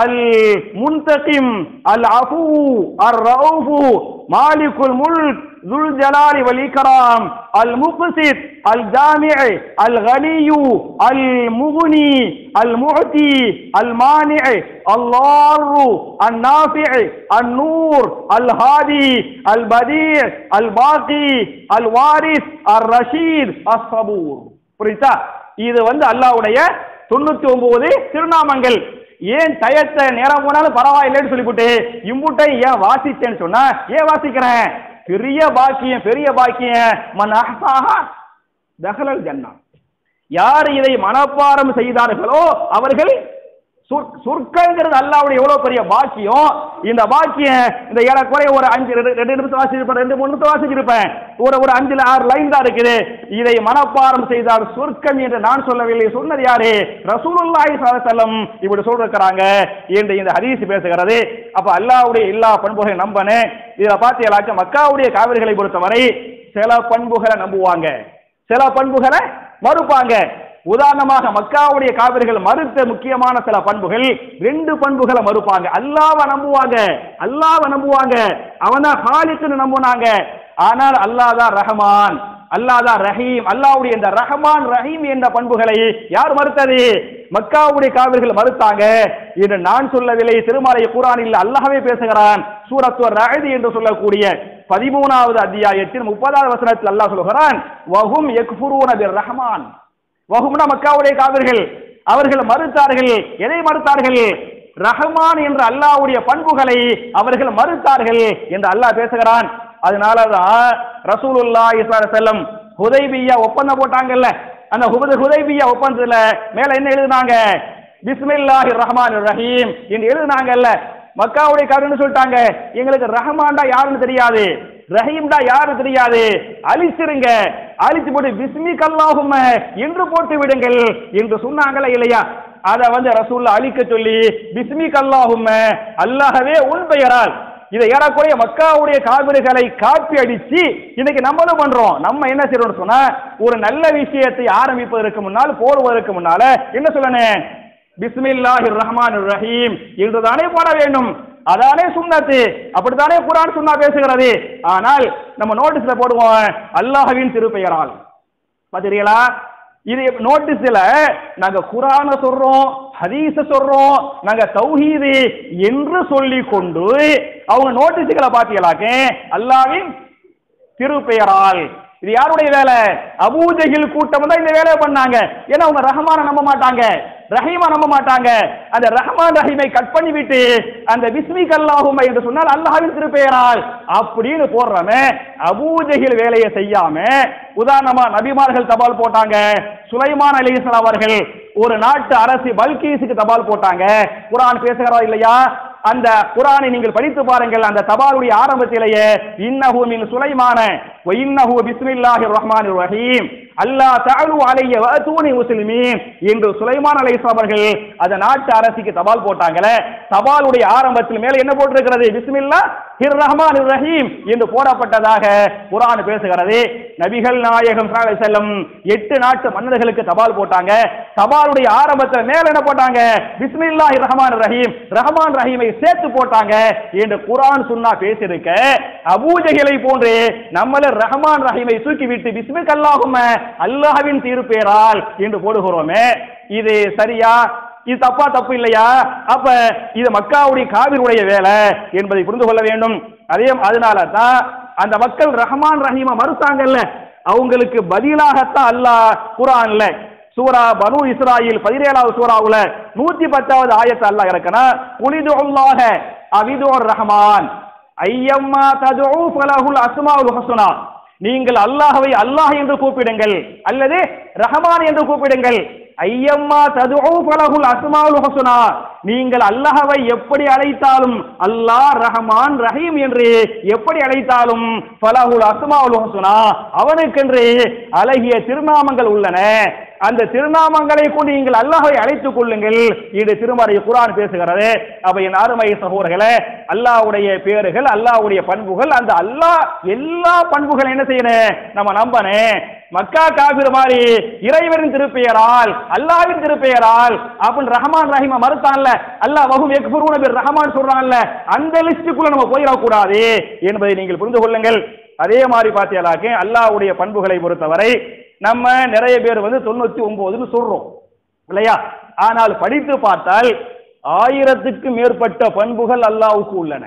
المنتقم العفو الرؤوف مالك الملك ذو الجلال والإكرام المقسط الجامع الغني المغني المعطي المانع الضار النافع النور الهادي البديع الباقي الوارث الرشيد الصبور புரியுதா இது வந்து அல்லாஹ்வுடைய தொண்ணூத்தி ஒன்பது திருநாமங்கள் ஏன் டயத்தை நேரம் போனாலும் பரவாயில்லைன்னு சொல்லிவிட்டு இம்புட்டை ஏன் வாசிச்சேன்னு சொன்னா ஏன் வாசிக்கிறேன் பெரிய பாக்கியம் பெரிய பாக்கியம் மன் அஹ்சாஹா தஹலல் ஜன்னா யார் இதை மனப்பாடம் செய்தார்களோ அவர்கள் சொற்- சொர்க்கங்கிறது அல்லாவுடைய எவ்வளவு பெரிய பாக்கியம் இந்த பாக்கியம் இந்த ஏறக்குறைய ஒரு அஞ்சு ரெண்டு ரெண்டு நிமிஷம் வாசிச்சிருப்பேன் ரெண்டு மூணு நிமிஷம் வாசிச்சிருப்பேன் ஒரு ஒரு அஞ்சுல ஆறு லைன் தான் இருக்குது இதை மனப்பாடம் செய்தால் சொர்க்கம் என்று நான் சொல்லவில்லை சொன்னது யாரு ரசூலுல்லாஹி ஸல்லல்லாஹு அலைஹி வஸல்லம் இப்படி சொல்றாங்க என்று இந்த ஹதீஸ் பேசுகிறது அப்ப அல்லாஹ்வுடைய எல்லா பண்புகளையும் நம்பனே இதுல பார்த்தீங்களாக்க மக்காவுடைய காவிரிகளை பொறுத்தவரை சில பண்புகளை நம்புவாங்க சில பண்புகளை மறுப்பாங்க உதாரணமாக மக்காவுடைய காவிரிகள் மறுத்த முக்கியமான சில பண்புகள் ரெண்டு பண்புகளை மறுப்பாங்க அல்லாஹ்வை நம்புவாங்க அல்லாஹ்வை நம்புவாங்க அவன ஹாலிக்குன்னு நம்புனாங்க ஆனால் அல்லாஹ் தான் ரஹமான் அல்லாஹ் தான் ரஹீம் அல்லாஹ்வுடைய இந்த ரஹமான் ரஹீம் என்ற பண்புகளை யார் மறுத்தது மக்காவுடைய காவிர்கள் மறுத்தாங்க என்று நான் சொல்லவில்லை திருமலை குரானில் அல்லாஹ்வே பேசுகிறான் சூரத்து ரஹதி என்று சொல்லக்கூடிய பதிமூணாவது அத்தியாயத்தில் முப்பதாவது வசனத்தில் அல்லாஹ் சொல்கிறான் வஹும் யக்ஃபுரூன பிர் ரஹமான் வஹும்னா மக்காவுடைய காவிர்கள் அவர்கள் மறுத்தார்கள் எதை மறுத்தார்கள் ரஹ்மான் என்ற அல்லாஹ்வுடைய பண்புகளை அவர்கள் மறுத்தார்கள் என்று அல்லாஹ் பேசுகிறான் அதனாலதான் ரசூலுல்லாஹி ஸல்லல்லாஹு அலைஹி வஸல்லம் ஹுதைபியா ஒப்பந்தம் போட்டாங்கல்ல அந்த ஹுபது ஹுதைபியா ஒப்பந்தத்துல மேல என்ன எழுதுனாங்க பிஸ்மில்லாஹிர் ரஹ்மானிர் ரஹீம் என்று எழுதுனாங்கல்ல மக்காவுடைய காரணம் சொல்லிட்டாங்க எங்களுக்கு ரஹ்மான்டா யாருன்னு தெரியாது ரஹீம்டா யாரு தெரியாது அழிச்சிருங்க அழிச்சு போட்டு பிஸ்மி கல்லாகும் என்று போட்டு விடுங்கள் என்று சொன்னாங்களா இல்லையா அத வந்து ரசூல்லா அழிக்க சொல்லி பிஸ்மி கல்லாகும் அல்லாஹவே உன் பெயரால் இதை ஏறக்குறைய மக்காவுடைய காவிரிகளை காப்பி அடிச்சு இன்னைக்கு நம்மளும் பண்றோம் நம்ம என்ன செய்யறோம்னு சொன்னா ஒரு நல்ல விஷயத்தை ஆரம்பிப்பதற்கு முன்னால் போடுவதற்கு முன்னால என்ன சொல்லணும் பிஸ்மில்லாஹிர் ரஹ்மானிர் ரஹீம் என்றுதானே போட வேண்டும் அதானே சுன்னத்து அப்படித்தானே குரான் சுன்னா பேசுகிறது ஆனால் நம்ம நோட்டீஸ்ல போடுவோம் அல்லாஹ்வின் திருப்பெயரால் பாத்தீங்களா இது நோட்டீஸ்ல நாங்க குரான சொல்றோம் ஹதீஸ சொல்றோம் நாங்க தௌஹீது என்று சொல்லி கொண்டு அவங்க நோட்டீஸுகளை பாத்தீங்களாக்க அல்லாஹ்வின் திருப்பெயரால் இது யாருடைய வேலை அபூஜகில் கூட்டம் தான் இந்த வேலையை பண்ணாங்க ஏன்னா அவங்க ரஹமான நம்ப மாட்டாங்க ரஹீமா நம்ப மாட்டாங்க அந்த ரஹ்மான் ரஹீமை கட் பண்ணி விட்டு அந்த பிஸ்மிக் அல்லாஹும் என்று சொன்னால் அல்லாஹ்வின் திருப்பெயரால் அப்படின்னு போடுறமே அபூஜகில் வேலையை செய்யாம உதாரணமா நபிமார்கள் தபால் போட்டாங்க சுலைமான் அலிஸ்லாம் அவர்கள் ஒரு நாட்டு அரசு பல்கீஸுக்கு தபால் போட்டாங்க குரான் பேசுகிறா இல்லையா அந்த குரானை நீங்கள் படித்து பாருங்கள் அந்த தபாலுடைய ஆரம்பத்திலேயே இன்னஹு மின் சுலைமான வ இன்னஹு பிஸ்மில்லாஹிர் ரஹ்மானிர் ரஹீம் அல்லாஹ் தஅலு அலைய வஅதூனி முஸ்லிமீன் என்று சுலைமான் அலைஹிஸ்ஸலாம் அவர்கள் அந்த நாட்டு அரசிக்கு தபால் போட்டாங்களே தபாலுடைய ஆரம்பத்தில் மேலே என்ன போட்டிருக்கிறது பிஸ்மில்லாஹ் ஹிர் ரஹ்மான் ரஹீம் என்று போடப்பட்டதாக குர்ஆன் பேசுகிறது நபிகள் நாயகம் ஸல்லல்லாஹு அலைஹி வஸல்லம் எட்டு நாட்டு மன்னர்களுக்கு தபால் போட்டாங்க தபாலுடைய ஆரம்பத்தில் மேல என்ன போட்டாங்க பிஸ்மில்லாஹி ரஹ்மான் ரஹீம் ரஹ்மான் ரஹீமை சேர்த்து போட்டாங்க என்று குர்ஆன் சுன்னா பேசியிருக்க அபூஜஹலை போன்று நம்மள ரஹ்மான் ரஹீமை தூக்கி விட்டு பிஸ்மிக் அல்லாஹும்ம அல்லாஹ்வின் தீர்ப்பேரால் என்று போடுகிறோமே இது சரியா இது தப்பா தப்பு இல்லையா அப்ப இது மக்காவுடைய காவிருடைய வேலை என்பதை புரிந்து கொள்ள வேண்டும் அதே அதனால தான் அந்த மக்கள் ரஹ்மான் ரஹீமை மறுத்தாங்கல்ல அவங்களுக்கு பதிலாகத்தான் அல்லாஹ் குர்ஆன்ல சூரா பனு இஸ்ராயில் பதினேழாவது சூறாவுல நூத்தி பத்தாவது ஆயத்தை அல்லாஹ் இறக்கனா குலிது அல்லாஹ அவிதுர் ரஹ்மான் ஐயம்மா ததுஉ ஃபலஹுல் அஸ்மாஉல் ஹுஸ்னா நீங்கள் அல்லாஹ்வை அல்லாஹ் என்று கூப்பிடுங்கள் அல்லது ரஹ்மான் என்று கூப்பிடுங்கள் ஐயம்மா ததுஉ ஃபலஹுல் அஸ்மாஉல் ஹுஸ்னா நீங்கள் அல்லாஹ்வை எப்படி அழைத்தாலும் அல்லாஹ் ரஹ்மான் ரஹீம் என்று எப்படி அழைத்தாலும் ஃபலஹுல் அஸ்மாஉல் ஹுஸ்னா அவனுக்கென்று அழகிய திருநாமங்கள் உள்ளன அந்த திருநாமங்களை கொண்டு நீங்கள் அல்லாஹ்வை அழைத்துக் கொள்ளுங்கள் இது திருமறை குர்ஆன் பேசுகிறது அப்ப என் அருமை சகோதரர்களே அல்லாஹ்வுடைய பேர்கள் அல்லாஹ்வுடைய பண்புகள் அந்த அல்லாஹ் எல்லா பண்புகளை என்ன செய்யணும் நம்ம நம்பணும் மக்கா காபிர் மாதிரி இறைவனின் திருப்பெயரால் அல்லாஹ்வின் திருப்பெயரால் அப்படின்னு ரஹ்மான் ரஹீம மறுத்தான்ல அல்லாஹ் வஹும் யக்ஃபுரூன பிர் ரஹ்மான் சொல்றான்ல அந்த லிஸ்டுக்குள்ள நம்ம போயிடக் கூடாது என்பதை நீங்கள் புரிந்து கொள்ளுங்கள் அதே மாதிரி பார்த்தீங்களாக்க அல்லாஹ்வுடைய பண்புகளை பொறுத்தவரை நம்ம நிறைய பேர் வந்து தொண்ணூத்தி ஒன்பதுன்னு சொல்றோம் இல்லையா ஆனால் படித்து பார்த்தால் ஆயிரத்துக்கு மேற்பட்ட பண்புகள் அல்லாஹ்வுக்கு உள்ளன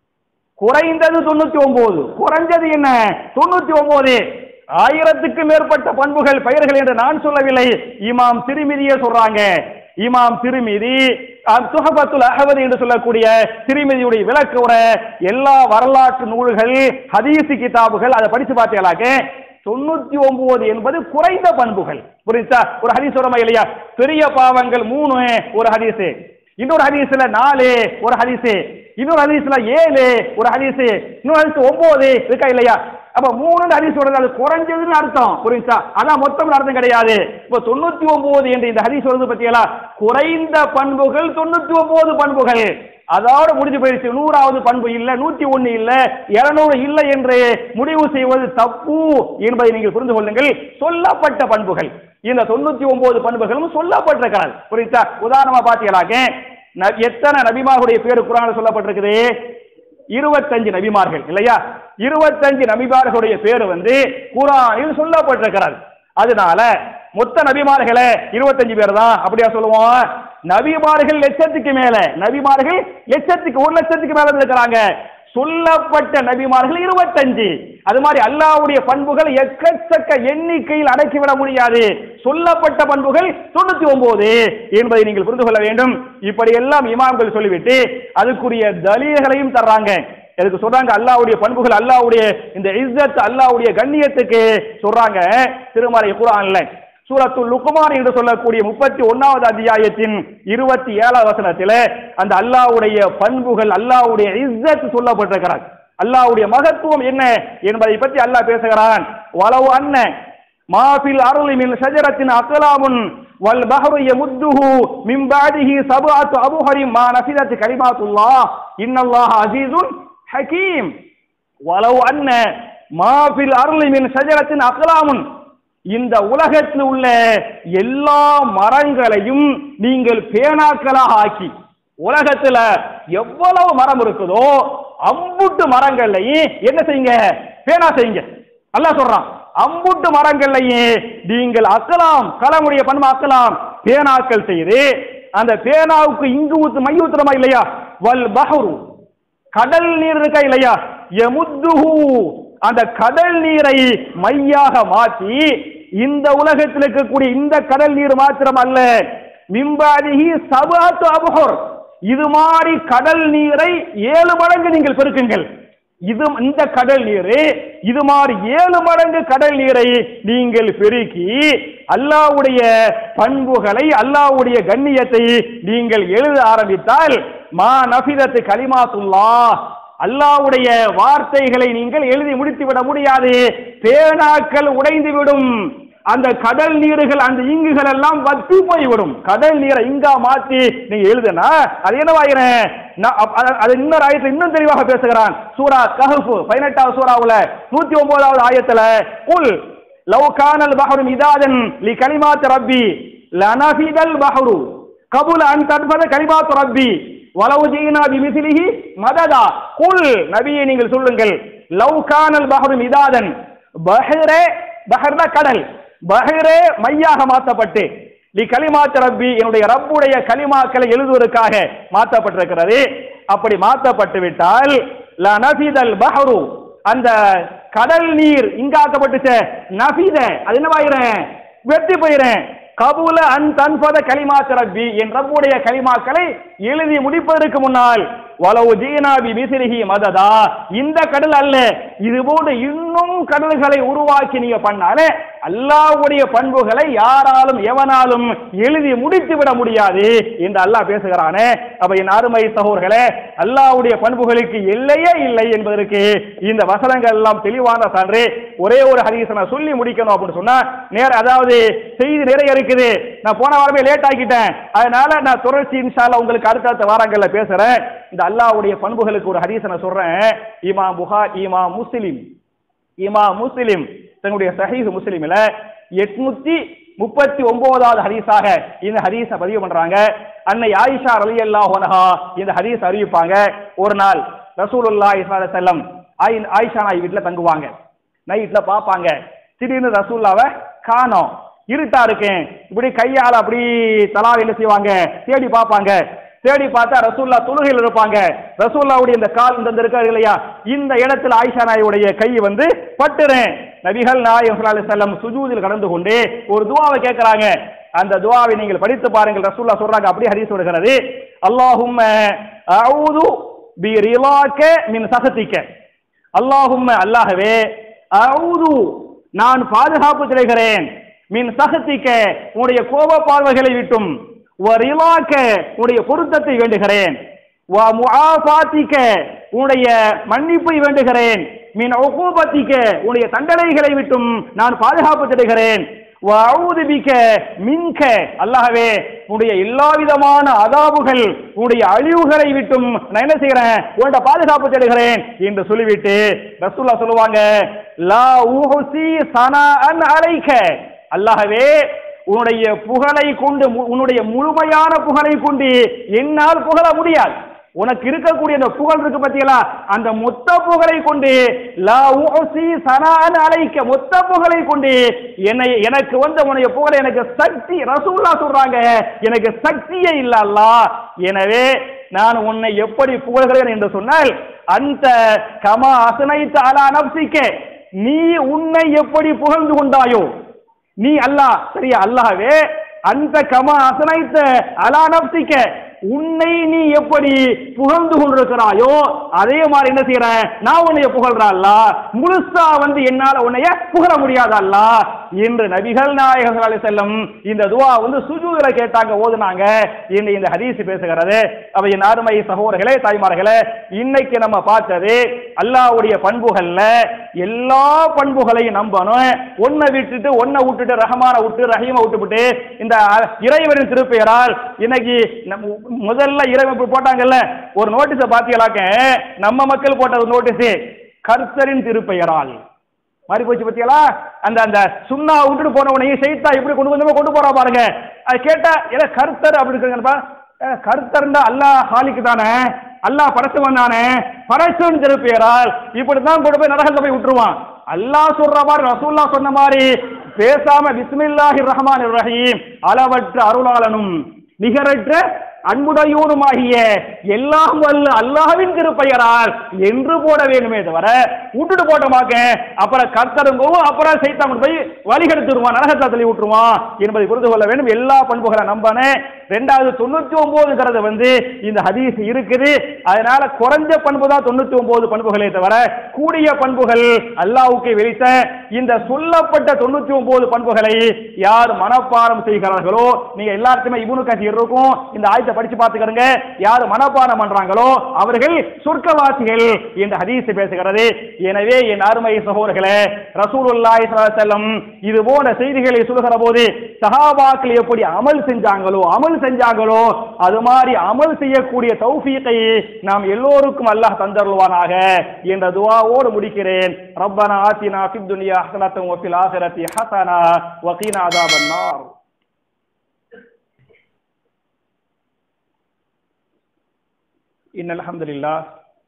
குறைந்தது தொண்ணூத்தி ஒன்பது குறைஞ்சது என்ன தொண்ணூத்தி ஒன்பது ஆயிரத்துக்கு மேற்பட்ட பண்புகள் பெயர்கள் என்று நான் சொல்லவில்லை இமாம் திருமிதியே சொல்றாங்க இமாம் திருமிதி சுஹபத்துல் அஹமது என்று சொல்லக்கூடிய திருமதியுடைய விளக்க உரை எல்லா வரலாற்று நூல்கள் ஹதீஸ் கிதாபுகள் அதை படிச்சு பார்த்தீங்களாக்க தொண்ணூத்தி ஒன்பது என்பது குறைந்த பண்புகள் புரியுதா ஒரு ஹதீஸ் சொல்றமா இல்லையா பெரிய பாவங்கள் மூணு ஒரு ஹதீஸ் இன்னொரு ஹதீஸ்ல நாலு ஒரு ஹதீஸ் இன்னொரு ஹதீஸ்ல ஏழு ஒரு ஹதீஸ் இன்னொரு ஹதீஸ் ஒன்பது இருக்கா இல்லையா அப்ப மூணு ஹதீஸ் சொல்றது அது குறைஞ்சதுன்னு அர்த்தம் புரியுதா அதான் மொத்தம் அர்த்தம் கிடையாது இப்போ தொண்ணூத்தி ஒன்பது என்று இந்த ஹதீஸ் சொல்றது பத்தியலா குறைந்த பண்புகள் தொண்ணூத்தி ஒன்பது பண்புகள் அதோட முடிஞ்சு போயிடுச்சு நூறாவது பண்பு இல்ல நூத்தி ஒண்ணு இல்ல இருநூறு இல்லை என்று முடிவு செய்வது தப்பு என்பதை நீங்கள் புரிந்து கொள்ளுங்கள் சொல்லப்பட்ட பண்புகள் இந்த தொண்ணூத்தி ஒன்பது பண்புகளும் சொல்லப்பட்டிருக்கிறது புரியுதா உதாரணமா பாத்தீங்களாக்க ந- எத்தனை நபிமாருடைய பேரு குரான்ல சொல்லப்பட்டிருக்குது இருபத்தஞ்சு நபிமார்கள் இல்லையா இருபத்தஞ்சு நபிமார்களுடைய பேரு வந்து குரானில் சொல்லப்பட்டிருக்கிறது அதனால மொத்த நபிமார்களே இருபத்தஞ்சு பேர் தான் அப்படியா சொல்லுவோம் நபிமார்கள் லட்சத்துக்கு மேல நபிமார்கள் லட்சத்துக்கு ஒரு லட்சத்துக்கு மேல இருக்கிறாங்க சொல்லப்பட்ட நபிமார்கள் இருபத்தஞ்சு அது மாதிரி அல்லாஹ்வுடைய பண்புகள் எக்கச்சக்க எண்ணிக்கையில் அடக்கிவிட முடியாது சொல்லப்பட்ட பண்புகள் தொண்ணூத்தி ஒன்பது என்பதை நீங்கள் புரிந்து கொள்ள வேண்டும் இப்படி எல்லாம் இமாம்கள் சொல்லிவிட்டு அதுக்குரிய தலீல்களையும் தர்றாங்க எதுக்கு சொல்றாங்க அல்லாஹ்வுடைய பண்புகள் அல்லாஹ்வுடைய இந்த இஸ்ஸத் அல்லாஹ்வுடைய கண்ணியத்துக்கு சொல்றாங்க திருமறை குர்ஆன்ல சூரத்துல் லுக்மான் என்று சொல்லக்கூடிய முப்பத்தி ஒன்னாவது அத்தியாயத்தின் இருபத்தி ஏழாவது வசனத்தில் அந்த அல்லாஹ்வுடைய பண்புகள் அல்லாஹ்வுடைய இஸ்ஸத் சொல்லப்பட்டிருக்கிறார் அல்லாஹ்வுடைய மகத்துவம் என்ன என்பதை பற்றி அல்லாஹ் பேசுகிறான் வலவு அன்ன மாஃபில் அருளி மின் ஷஜரத்தின் அக்லாமுன் வல் பஹரு யமுத்துஹு மின் பாதிஹி சபஅத்து அபுஹரி மா நஃபிதத் கலிமாத்துல்லாஹ் இன்னல்லாஹ அஸீஸுன் ஹகீம் வலவு அன்ன மாஃபில் அருளி மின் ஷஜரத்தின் அக்லாமுன் இந்த உலகத்தில் உள்ள எல்லா மரங்களையும் நீங்கள் பேனாக்களாக ஆக்கி உலகத்துல எவ்வளவு மரம் இருக்குதோ அம்புட்டு மரங்கள்லையும் என்ன செய்யுங்க பேனா செய்யுங்க அல்லாஹ் சொல்றான் அம்புட்டு மரங்கள்லையும் நீங்கள் அக்கலாம் கலமுடைய பண்பு அக்கலாம் பேனாக்கள் செய்து அந்த பேனாவுக்கு இங்கு ஊத்து மை ஊத்துறமா இல்லையா வல் பஹரு கடல் நீர் இருக்கா இல்லையா எமுத்துஹு அந்த கடல் நீரை மையாக மாற்றி இந்த உலகத்தில் இருக்கக்கூடிய இந்த கடல் நீர் மாத்திரம் அல்ல மிம்பாதிஹி சபாத்து அபுஹர் இது மாதிரி கடல் நீரை ஏழு மடங்கு நீங்கள் பெருக்குங்கள் இது இந்த கடல் நீர் இது மாதிரி ஏழு மடங்கு கடல் நீரை நீங்கள் பெருக்கி அல்லாஹ்வுடைய பண்புகளை அல்லாஹ்வுடைய கண்ணியத்தை நீங்கள் எழுத ஆரம்பித்தால் மா நஃபிதத்து கலிமாத்துல்லா அல்லாஹ்வுடைய வார்த்தைகளை நீங்கள் எழுதி முடித்து விட முடியாது பேனாக்கள் உடைந்து விடும் அந்த கடல் நீர்கள் அந்த இங்குகள் எல்லாம் வத்தி போய்விடும் கடல் நீரை இங்கா மாத்தி நீங்க எழுதுனா அது என்னவாகிறேன் நான் அப்ப- அத- அது இன்னொரு ஆயத்துல இன்னும் தெளிவாக பேசுகிறான் சூரா கஹஃப் பதினெட்டாவது சூறாவுல நூத்தி ஒன்பதாவது ஆயத்துல குல் லவ் கானல் பஹரு மிதாதன் லி கலிமாத் ரப்பி லனஃபிதல் பஹரு கபுல அன் தன்பத கலிமாத் ரப்பி வலவு ஜீனா பிமிசிலிஹி மததா குல் நபியை நீங்கள் சொல்லுங்கள் லவ் கானல் பஹரு மிதாதன் பஹ்ரே பஹர்னா கடல் பஹ்ரே மையாக மாற்றப்பட்டு லி கலிமாத் ரப்பி என்னுடைய ரப்புடைய கலிமாக்களை எழுதுவதற்காக மாற்றப்பட்டிருக்கிறது அப்படி மாற்றப்பட்டு விட்டால் லனஃபிதல் பஹரு அந்த கடல் நீர் இங்காக்கப்பட்டுச்ச நஃபித அது என்னவாயிரேன் வெற்றி போயிறேன் கபூல அன் தன்பத கலிமாத் ரப்பி என் ரப்புடைய கலிமாக்களை எழுதி முடிப்பதற்கு முன்னால் வலவு ஜீனாபி மிசிறிஹி மததா இந்த கடல் அல்ல இது போன்று இன்னும் கடல்களை உருவாக்கி நீங்க பண்ணாலே அல்லாஹ்வுடைய பண்புகளை யாராலும் எவனாலும் எழுதி முடித்து விட முடியாது என்று அல்லாஹ் பேசுகிறானே அப்ப என் அருமை சகோதரர்களே அல்லாஹ்வுடைய பண்புகளுக்கு எல்லையே இல்லை என்பதற்கு இந்த வசனங்கள் எல்லாம் தெளிவான சான்று ஒரே ஒரு ஹதீஸை நான் சொல்லி முடிக்கணும் அப்படின்னு சொன்னா நேர அதாவது செய்தி நிறைய இருக்குது நான் போன வாரமே லேட் ஆக்கிட்டேன் அதனால நான் தொடர்ச்சி இன்ஷால்லா உங்களுக்கு அடுத்தடுத்த வாரங்கள்ல பேசுறேன் இந்த அல்லாஹ்வுடைய பண்புகளுக்கு ஒரு ஹதீஸை நான் சொல்றேன் இமா புகா இமா முஸ்லிம் இமா முஸ்லிம் தன்னுடைய சஹீஹ் முஸ்லிமில் எட்நூத்தி முப்பத்தி ஒன்பதாவது ஹதீஸாக இந்த ஹதீஸை பதிவு பண்றாங்க அன்னை ஆயிஷா ரலியல்லாஹு அன்ஹா இந்த ஹதீஸ் அறிவிப்பாங்க ஒரு நாள் ரசூலுல்லாஹி ஸல்லல்லாஹு அலைஹி வஸல்லம் ஆயி- ஆயிஷா நாய் வீட்டுல தங்குவாங்க நைட்ல பார்ப்பாங்க திடீர்னு ரசூல்லாவை காணோம் இருட்டா இருக்கேன் இப்படி கையால அப்படி தலாவை என்ன செய்வாங்க தேடி பார்ப்பாங்க தேடி பார்த்தா ரசூல்லா தொழுகையில் இருப்பாங்க ரசூல்லாவுடைய இந்த கால் இந்த இருக்காரு இல்லையா இந்த இடத்துல ஆயிஷா நாயுடைய கை வந்து பட்டுறேன் நபிகள் நாயகம் ஸல்லல்லாஹு அலைஹி வஸல்லம் சுஜூதில் கடந்து கொண்டு ஒரு துவாவை கேட்கறாங்க அந்த துவாவை நீங்கள் படித்து பாருங்கள் ரசூல்லா சொல்றாங்க அப்படி ஹதீஸ் வருகிறது அல்லாஹும்ம அஊது பி ரிலாக்க மின் சகதிக்க அல்லாஹும்ம அல்லாஹ்வே அஊது நான் பாதுகாப்பு கிடைக்கிறேன் மின் சகத்திக்க உன்னுடைய கோப பார்வைகளை விட்டும் வரிலாக்க உன்னுடைய பொருத்தத்தை வேண்டுகிறேன் வ முஆஃபாத்திக்க உன்னுடைய மன்னிப்பை வேண்டுகிறேன் மின் உகூபத்திக்க உன்னுடைய தண்டனைகளை விட்டும் நான் பாதுகாப்பு தேடுகிறேன் வ அஊது பிக்க மின்க அல்லாஹ்வே உன்னுடைய எல்லா விதமான அதாபுகள் உன்னுடைய அழிவுகளை விட்டும் நான் என்ன செய்கிறேன் உன்கிட்ட பாதுகாப்பு தேடுகிறேன் என்று சொல்லிவிட்டு ரசூல்லா சொல்லுவாங்க லா ஊஹுசி சனாஅன் அலைக்க அல்லாஹ்வே உன்னுடைய புகழை கொண்டு மு- உன்னுடைய முழுமையான புகழை கொண்டு என்னால் புகழ முடியாது உனக்கு இருக்கக்கூடிய அந்த புகழ் இருக்கு பத்தியலா அந்த மொத்த புகழை கொண்டு லா உசி சனான் அழைக்க மொத்த புகழை கொண்டு என்னை எனக்கு வந்த உன்னுடைய புகழை எனக்கு சக்தி ரசூல்லா சொல்றாங்க எனக்கு சக்தியே இல்ல அல்லாஹ் எனவே நான் உன்னை எப்படி புகழ்கிறேன் என்று சொன்னால் அந்த கமா அசனைத்த அலா நப்சிக்க நீ உன்னை எப்படி புகழ்ந்து கொண்டாயோ நீ அல்லாஹ் சரியா அல்லாஹ்வே அந்த கமா அசனைத்த அலா நப்சிக்க உன்னை நீ எப்படி புகழ்ந்து கொண்டிருக்கிறாயோ அதே மாதிரி என்ன செய்யற நான் உன்னைய புகழ்றா அல்லாஹ் முழுசா வந்து என்னால உன்னைய புகழ முடியாத அல்லாஹ் என்று நபிகள் நாயகம் ஸல்லல்லாஹு அலைஹி வஸல்லம் இந்த துவா வந்து சுஜூதுல கேட்டாங்க ஓதுனாங்க என்று இந்த ஹதீஸ் பேசுகிறது அவ என் அருமை சகோதரர்களே தாய்மார்களே இன்னைக்கு நம்ம பார்த்தது அல்லாஹ்வுடைய பண்புகள்ல எல்லா பண்புகளையும் நம்பணும் ஒன்னை விட்டுட்டு ஒன்னை விட்டுட்டு ரஹமான விட்டு ரஹீமை விட்டுவிட்டு இந்த இறைவனின் திருப்பெயரால் இன்னைக்கு நம்ம முதல்ல இறைவன் இப்படி போட்டாங்கல்ல ஒரு நோட்டீஸை பாத்தீங்களாக்க நம்ம மக்கள் போட்ட ஒரு நோட்டீஸ் கர்த்தரின் திருப்பெயரால் மாறி போச்சு பத்தியலா அந்த அந்த சுண்ணா விட்டுட்டு போன உடனே செய்தா எப்படி கொண்டு கொஞ்சமா கொண்டு போறா பாருங்க அது கேட்டா ஏதோ கருத்தர் அப்படி இருக்குங்கப்பா கருத்தர்ண்டா அல்லாஹ் ஹாலிக்கு தானே அல்லாஹ் படைச்சவன் தானே படைச்சவன் திருப்பெயரால் இப்படித்தான் கொண்டு போய் நரகத்தை போய் விட்டுருவான் அல்லாஹ் சொல்ற மாதிரி ரசூல்லா சொன்ன மாதிரி பேசாம பிஸ்மில்லாஹிர் ரஹ்மானிர் ரஹீம் அளவற்ற அருளாளனும் நிகரற்ற அன்புடையோனுமாகிய எல்லாம் வல்ல அல்லாஹ்வின் திருப்பெயரால் என்று போட வேண்டுமே தவிர விட்டுட்டு போட்டோமாக்க அப்புறம் கர்த்தருங்கவும் அப்புறம் சைத்தான் கொண்டு போய் வழிகெடுத்துருவான் நரகத்தை தள்ளி விட்டுருவான் என்பதை புரிந்து கொள்ள வேண்டும் எல்லா பண்புகளை நம்பனே ரெண்டாவது தொண்ணூத்தி ஒன்பதுங்கிறது வந்து இந்த ஹதீஸ் இருக்குது அதனால குறைஞ்ச பண்பு தான் தொண்ணூத்தி ஒன்பது பண்புகளே தவிர கூடிய பண்புகள் அல்லாஹ்வுக்கு வெளித்த இந்த சொல்லப்பட்ட தொண்ணூத்தி ஒன்பது பண்புகளை யார் மனப்பாடம் செய்கிறார்களோ நீங்க எல்லாருக்குமே இபுனு கசீர் இருக்கும் இந்த ஆயத்தை படிச்சு பார்த்துக்கிறங்க யார் மனப்பாடம் பண்றாங்களோ அவர்கள் சொர்க்கவாசிகள் இந்த ஹதீஸ் பேசுகிறது எனவே என் அருமை சகோதரர்களே ரசூலுல்லாஹி ஸல்லல்லாஹு அலைஹி வஸல்லம் இது போன்ற செய்திகளை சொல்லுகிற போது சஹாபாக்கள் எப்படி அமல் செஞ்சாங்களோ அமல் செஞ்சாங்களோ அது மாதிரி அமல் செய்யக்கூடிய தௌஃபீகை நாம் எல்லோருக்கும் அல்லாஹ் தந்தருள்வானாக என்ற துஆவோடு முடிக்கிறேன் ரப்பனா ஆத்தினா ஃபித் துன்யா ஹஸனத்தன் வ ஃபில் ஆখিরাতি ஹஸனா வ கீனா அஸாபன் நார் إن الحمد لله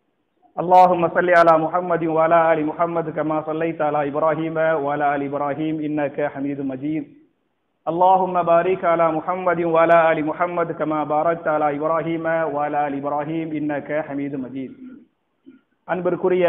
اللهم صل على محمد وعلى آل محمد كما صليت على إبراهيم وعلى آل إبراهيم إنك حميد مجيد اللهم بارك على محمد وعلى آل محمد كما باركت على إبراهيم وعلى آل إبراهيم إنك حميد مجيد அன்பிற்குரிய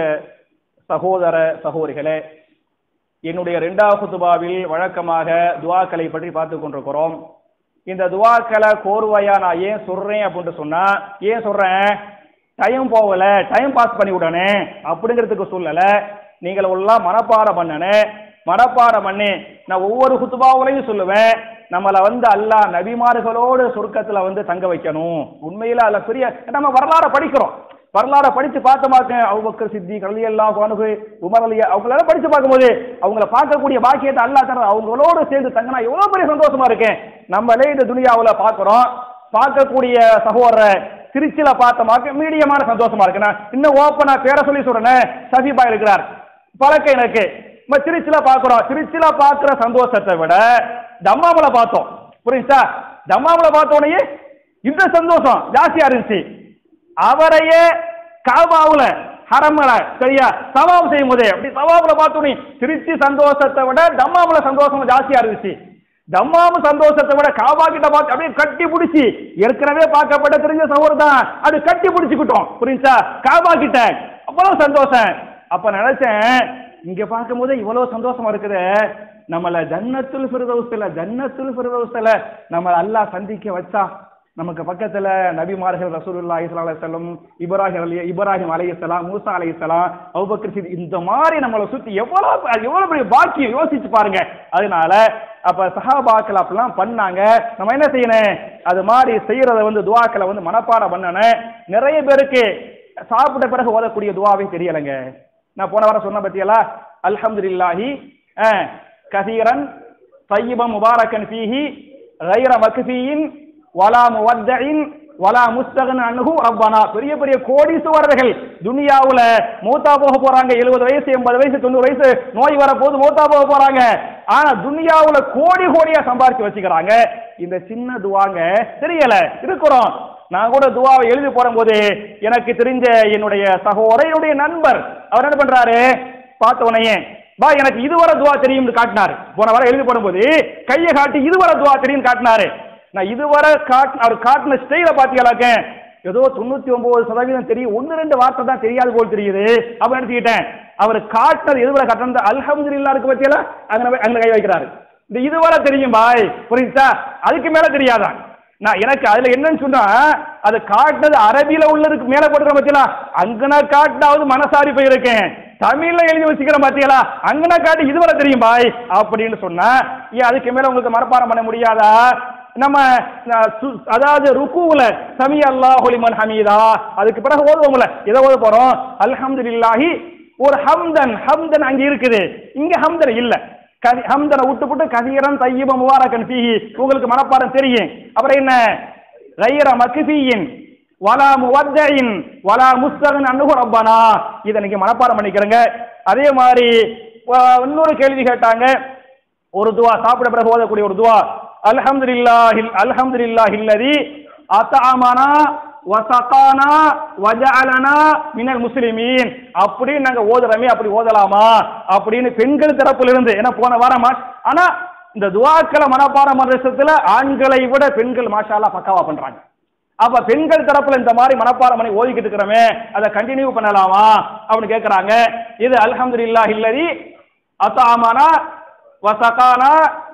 சகோதர சகோதரிகளே என்னுடைய இரண்டாவது குத்துபாவில் வழக்கமாக துவாக்களை பற்றி பார்த்து கொண்டிருக்கிறோம் இந்த துவாக்களை கோர்வையா நான் ஏன் சொல்றேன் அப்படின்னு சொன்னா ஏன் சொல்றேன் டைம் போகல டைம் பாஸ் பண்ணி விடனே அப்படிங்கிறதுக்கு சொல்லல நீங்கள் எல்லாம் மனப்பாடம் பண்ணனே மனப்பாடம் பண்ணி நான் ஒவ்வொரு குத்துபாவிலையும் சொல்லுவேன் நம்மளை வந்து அல்லாஹ் நபிமார்களோடு சொர்க்கத்துல வந்து தங்க வைக்கணும் உண்மையில அதுல பெரிய நம்ம வரலாறு படிக்கிறோம் வரலாறு படிச்சு பார்த்தோமாக்க அவுபக்கர் சித்தி கலி எல்லாம் அணுகு உமர் அலி அவங்களெல்லாம் படிச்சு பார்க்கும்போது அவங்கள பார்க்கக்கூடிய பாக்கியத்தை அல்லா தர அவங்களோட சேர்ந்து தங்கினா எவ்வளவு பெரிய சந்தோஷமா இருக்கேன் நம்மளே இந்த துனியாவுல பார்க்கிறோம் பார்க்கக்கூடிய சகோதரர் திருச்சியில பார்த்தோமாக்க மீடியமான சந்தோஷமா இருக்கு நான் இன்னும் ஓப்பனா பேர சொல்லி சொல்றேன் சஃபிபா இருக்கிறார் பழக்கம் எனக்கு நம்ம திருச்சியில பார்க்கிறோம் திருச்சியில பார்க்கிற சந்தோஷத்தை விட தம்மாமல பார்த்தோம் புரியுதா தம்மாமல பார்த்த உடனே இந்த சந்தோஷம் ஜாஸ்தியா இருந்துச்சு அவரையே காபாவுல ஹரமல சரியா சவாப் செய்யும் போதே அப்படி சவாபுல பார்த்தோன்னே திருச்சி சந்தோஷத்தை விட தம்மாமுல சந்தோஷம் ஜாஸ்தியா இருந்துச்சு தம்மாமு சந்தோஷத்தை விட காபா கிட்ட பார்த்து அப்படியே கட்டி பிடிச்சி ஏற்கனவே பார்க்கப்பட்ட தெரிஞ்ச சகோதரர் தான் அது கட்டி பிடிச்சுக்கிட்டோம் புரியுதா காபா கிட்ட அவ்வளவு சந்தோஷம் அப்ப நினைச்சேன் இங்க பார்க்கும்போது இவ்வளவு சந்தோஷமா இருக்குது நம்மள ஜன்னத்துல் ஃபிர்தௌஸ்ல ஜன்னத்துல் ஃபிர்தௌஸ்ல நம்ம அல்லாஹ் சந்திக்க வச்சா நமக்கு பக்கத்துல நபிமார்கள் ரசூலுல்லாஹி ஸல்லல்லாஹு அலைஹி வஸல்லம் இப்ராஹிம் அலி இப்ராஹிம் அலைஹிஸ்ஸலாம் மூசா அலைஹிஸ்ஸலாம் அபூபக்கர் சித் இந்த மாதிரி நம்மளை சுத்தி எவ்வளவு எவ்வளவு பெரிய பாக்கியம் யோசிச்சு பாருங்க அதனால அப்ப சஹாபாக்கள் அப்படிலாம் பண்ணாங்க நம்ம என்ன செய்யணும் அது மாதிரி செய்யறத வந்து துவாக்களை வந்து மனப்பாடம் பண்ணணும் நிறைய பேருக்கு சாப்பிட்ட பிறகு ஓதக்கூடிய துவாவே தெரியலைங்க நான் போன வாரம் சொன்ன பத்தியலா அல்ஹம்துலில்லாஹி கசீரன் طيبا முபாரக்கன் ஃபீஹி غير மக்ஃபியின் வலா முவத்தஇன் வலா முஸ்தகன் அன்ஹு ரப்பனா பெரிய பெரிய கோடீஸ்வரர்கள் துனியாவுல மூத்தா போக போறாங்க எழுபது வயசு எண்பது வயசு தொண்ணூறு வயசு நோய் வர போது மூத்தா போக போறாங்க ஆனா துனியாவுல கோடி கோடியா சம்பாரிச்சு வச்சுக்கிறாங்க இந்த சின்ன துவாங்க தெரியல இருக்கிறோம் நான் கூட துவாவை எழுதி போடும்போது எனக்கு தெரிஞ்ச என்னுடைய சகோதரர் என்னுடைய நண்பர் அவர் என்ன பண்றாரு பார்த்த உடனே வா எனக்கு இதுவரை துவா தெரியும்னு காட்டினாரு போன வாரம் எழுதி போடும்போது கையை காட்டி இதுவரை துவா தெரியும் காட்டினாரு நான் இதுவரை காட் அவர் காட்டின ஸ்டைல பாத்தீங்களாக்க ஏதோ தொண்ணூத்தி ஒன்பது சதவீதம் தெரியும் ஒன்னு ரெண்டு வார்த்தை தான் தெரியாது போல் தெரியுது அப்ப நினைச்சுக்கிட்டேன் அவர் காட்டினது எதுவரை காட்டினது அல்ஹம்துலில்லாஹ் இருக்கு பத்தியல அங்க அங்க கை வைக்கிறாரு இந்த இதுவரை தெரியும் பாய் புரியுதா அதுக்கு மேல தெரியாதான் நான் எனக்கு அதுல என்னன்னு சொன்னா அது காட்டினது அரபியில உள்ளதுக்கு மேல போட்டுக்கிற பத்தியலா அங்க நான் காட்டினாவது மனசாரி போயிருக்கேன் தமிழ்ல எழுதி வச்சுக்கிறேன் பாத்தீங்களா அங்கன காட்டி இதுவரை தெரியும் பாய் அப்படின்னு சொன்னா ஏன் அதுக்கு மேல உங்களுக்கு மனப்பாடம் பண்ண முடியாதா நம்ம அஹ், சு- அதாவது ருக்குல சமி அல்லாஹு லிமன் ஹமீதா அதுக்கு பிறகு ஓதுவோம்ல எதை ஓத போறோம் அல்ஹம்துலில்லாஹி ஒரு ஹம்தன் ஹம்தன் அங்க இருக்குது இங்க ஹம்தன் இல்ல கதி ஹம்தனை விட்டு விட்டு கதீரன் தையீப முபாரக்கன் ஃபீஹி உங்களுக்கு மனப்பாடம் தெரியும் அப்புறம் என்ன கைர மக்ஃபியின் வலா முவத்தஇன் வலா முஸ்தகன் அன்னுகு ரப்பனா இதை நீங்க மனப்பாடம் பண்ணிக்கிறங்க அதே மாதிரி அஹ், இன்னொரு கேள்வி கேட்டாங்க ஒரு துவா சாப்பிட பிறகு ஓதக்கூடிய ஒரு துவா அல்ஹம்துலில்லாஹில் அல்ஹம்துலில்லாஹில்லதி அத்தஅமனா வசகானா வஜஅலனா மினல் முஸ்லிமீன் அப்படின்னு நாங்க ஓதுறோமே அப்படி ஓதலாமா அப்படின்னு பெண்கள் தரப்புல இருந்து என்ன போன வாரமா ஆனா இந்த துவாக்களை மனப்பாடம் பண்றதுல ஆண்களை விட பெண்கள் மாஷால்லா பக்காவா பண்றாங்க அப்ப பெண்கள் தரப்புல இந்த மாதிரி மனப்பாடம் பண்ணி ஓதிக்கிட்டு இருக்கிறோமே அதை கண்டினியூ பண்ணலாமா அப்படின்னு கேக்குறாங்க இது அல்ஹம்துலில்லாஹ் இல்லதி அத்தாமனா வசகானா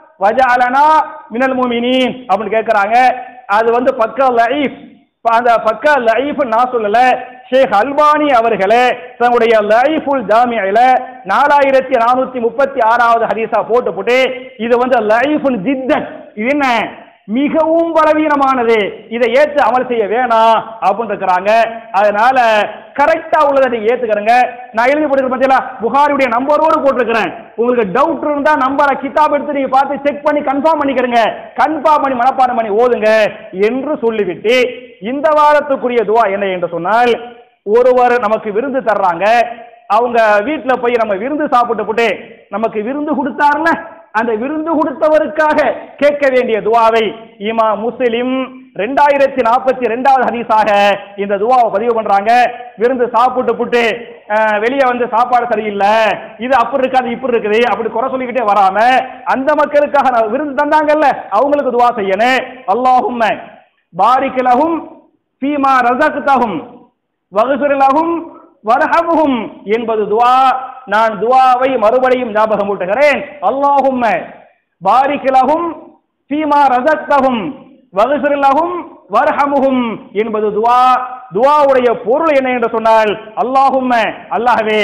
வஜஅலனா மினல் முமினீன் அப்படின்னு கேக்குறாங்க அது வந்து பக்க லைஃப் அந்த பக்க லைஃப் நான் சொல்லல ஷேக் அல்பானி அவர்களே தன்னுடைய லைஃபுல் ஜாமியில நாலாயிரத்தி நானூத்தி முப்பத்தி ஆறாவது ஹதீஸா போட்டு போட்டு இது வந்து லைஃபுல் ஜித்தன் இது என்ன மிகவும் பலவீனமானது இதை ஏற்று அமல் செய்ய வேணாம் அப்படின்னு இருக்கிறாங்க அதனால கரெக்டா உள்ளதை நீங்க ஏத்துக்கிறங்க நான் எழுதி போட்டுருக்கேன் பார்த்தீங்களா புகாரியுடைய நம்பரோடு போட்டிருக்கிறேன் உங்களுக்கு டவுட் இருந்தா நம்பரை கிதாப் எடுத்து நீங்க பார்த்து செக் பண்ணி கன்ஃபார்ம் பண்ணிக்கிறங்க கன்ஃபார்ம் பண்ணி மனப்பாடம் பண்ணி ஓதுங்க என்று சொல்லிவிட்டு இந்த வாரத்துக்குரிய துவா என்ன என்று சொன்னால் ஒருவர் நமக்கு விருந்து தர்றாங்க அவங்க வீட்டில் போய் நம்ம விருந்து சாப்பிட்டு போட்டு நமக்கு விருந்து கொடுத்தாருல அந்த விருந்து கொடுத்தவருக்காக கேட்க வேண்டிய துவாவை இமா முஸ்லிம் ரெண்டாயிரத்தி நாற்பத்தி ரெண்டாவது ஹதீஸாக இந்த துவாவை பதிவு பண்றாங்க விருந்து சாப்பிட்டு புட்டு அஹ், வெளியே வந்து சாப்பாடு சரியில்லை இது அப்படி இருக்காது இப்படி இருக்குது அப்படி குறை சொல்லிக்கிட்டே வராம அந்த மக்களுக்காக நான் விருந்து தந்தாங்கல்ல அவங்களுக்கு துவா செய்யணும் அல்லாஹும்ம பாரிக் லஹும் ஃபீமா ரஸக்தஹும் வகுஃபிர் லஹும் வர்ஹம்ஹும் என்பது துவா நான் துவாவை மறுபடியும் ஞாபகம் ஊட்டுகிறேன் அல்லாஹும்ம பாரிக் லஹும் ஃபீமா ரஸக்தஹும் வகுஃபிர் லஹும் வர்ஹம்ஹும் என்பது துவா துவாவுடைய பொருள் என்ன என்று சொன்னால் அல்லாஹும்ம அல்லாஹ்வே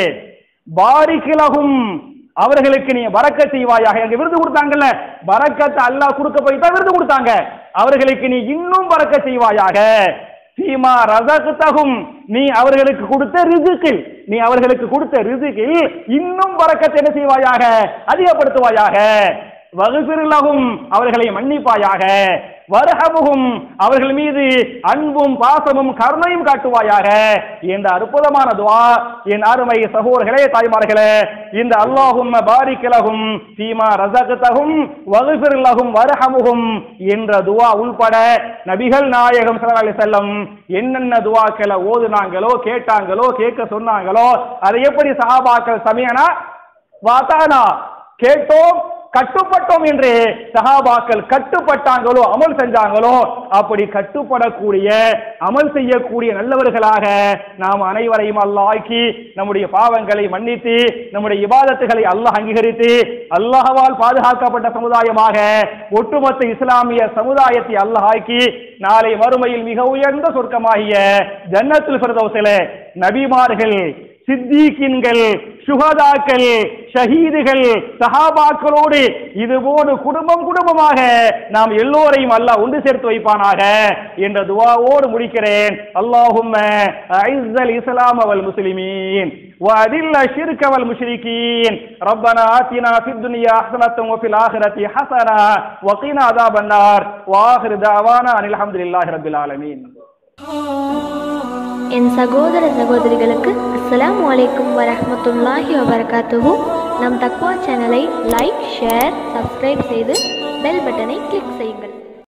பாரிக் லஹும் அவர்களுக்கு நீ பறக்க செய்வாயாக எனக்கு விருது கொடுத்தாங்கல்ல பறக்கத்தை அல்லாஹ் கொடுக்க போய் தான் விருது கொடுத்தாங்க அவர்களுக்கு நீ இன்னும் பறக்க செய்வாயாக சீமா ரசகுத்தகும் நீ அவர்களுக்கு கொடுத்த ரிசுக்கில் நீ அவர்களுக்கு கொடுத்த ரிசுக்கில் இன்னும் பறக்கத்தை என்ன செய்வாயாக அதிகப்படுத்துவாயாக வகுப்பிரலகும் அவர்களை மன்னிப்பாயாக வருஹமுகும் அவர்கள் மீது அன்பும் பாசமும் கருணையும் காட்டுவாயாக என்ற அற்புதமான துவா என் அருமை சகோதரர்களே தாய்மார்களே இந்த அல்லாஹும் பாரிக்கலகும் சீமா ரசகத்தகும் வகுப்பிரலகும் வருஹமுகும் என்ற துவா உள்பட நபிகள் நாயகம் ஸல்லல்லாஹு அலைஹி வஸல்லம் என்னென்ன துவாக்களை ஓதுனாங்களோ கேட்டாங்களோ கேட்க சொன்னாங்களோ அதை எப்படி சஹாபாக்கள் சமயனா வாத்தானா கேட்டோம் கட்டுப்பட்டோம் என்று சஹாபாக்கள் கட்டுப்பட்டாங்களோ அமல் செஞ்சாங்களோ அப்படி கட்டுப்படக்கூடிய அமல் செய்யக்கூடிய நல்லவர்களாக நாம் அனைவரையும் அல்லாஹ் ஆக்கி நம்முடைய பாவங்களை மன்னித்து நம்முடைய இபாதத்துகளை அல்லாஹ் அங்கீகரித்து அல்லாஹ்வால் பாதுகாக்கப்பட்ட சமுதாயமாக ஒட்டுமொத்த இஸ்லாமிய சமுதாயத்தை அல்லாஹ் ஆக்கி நாளை மறுமையில் மிக உயர்ந்த சொர்க்கமாகிய ஜன்னத்துல் ஃபிர்தௌஸிலே நபிமார்கள் சித்திகின்கள் சுகதாக்கள் ஷஹீதுகள் சஹாபாக்களோடு இதுபோடு குடும்பம் குடும்பமாக நாம் எல்லோரையும் அல்லாஹ் ஒன்று சேர்த்து வைப்பானாக என்ற துவாவோடு முடிக்கிறேன் அல்லாஹும்ம ஐஸல் இஸ்லாம் வல் முஸ்லிமீன் وأذل الشرك والمشركين ربنا آتنا في الدنيا حسنة وفي الآخرة حسنة وقنا عذاب النار وآخر دعوانا أن الحمد لله رب العالمين என் சகோதர சகோதரிகளுக்கு அஸ்ஸலாமு அலைக்கும் வரஹ்மத்துல்லாஹி வபரகாத்துஹு நம் தக்வா சேனலை லைக் ஷேர் சப்ஸ்கிரைப் செய்து பெல் பட்டனை கிளிக் செய்யுங்கள்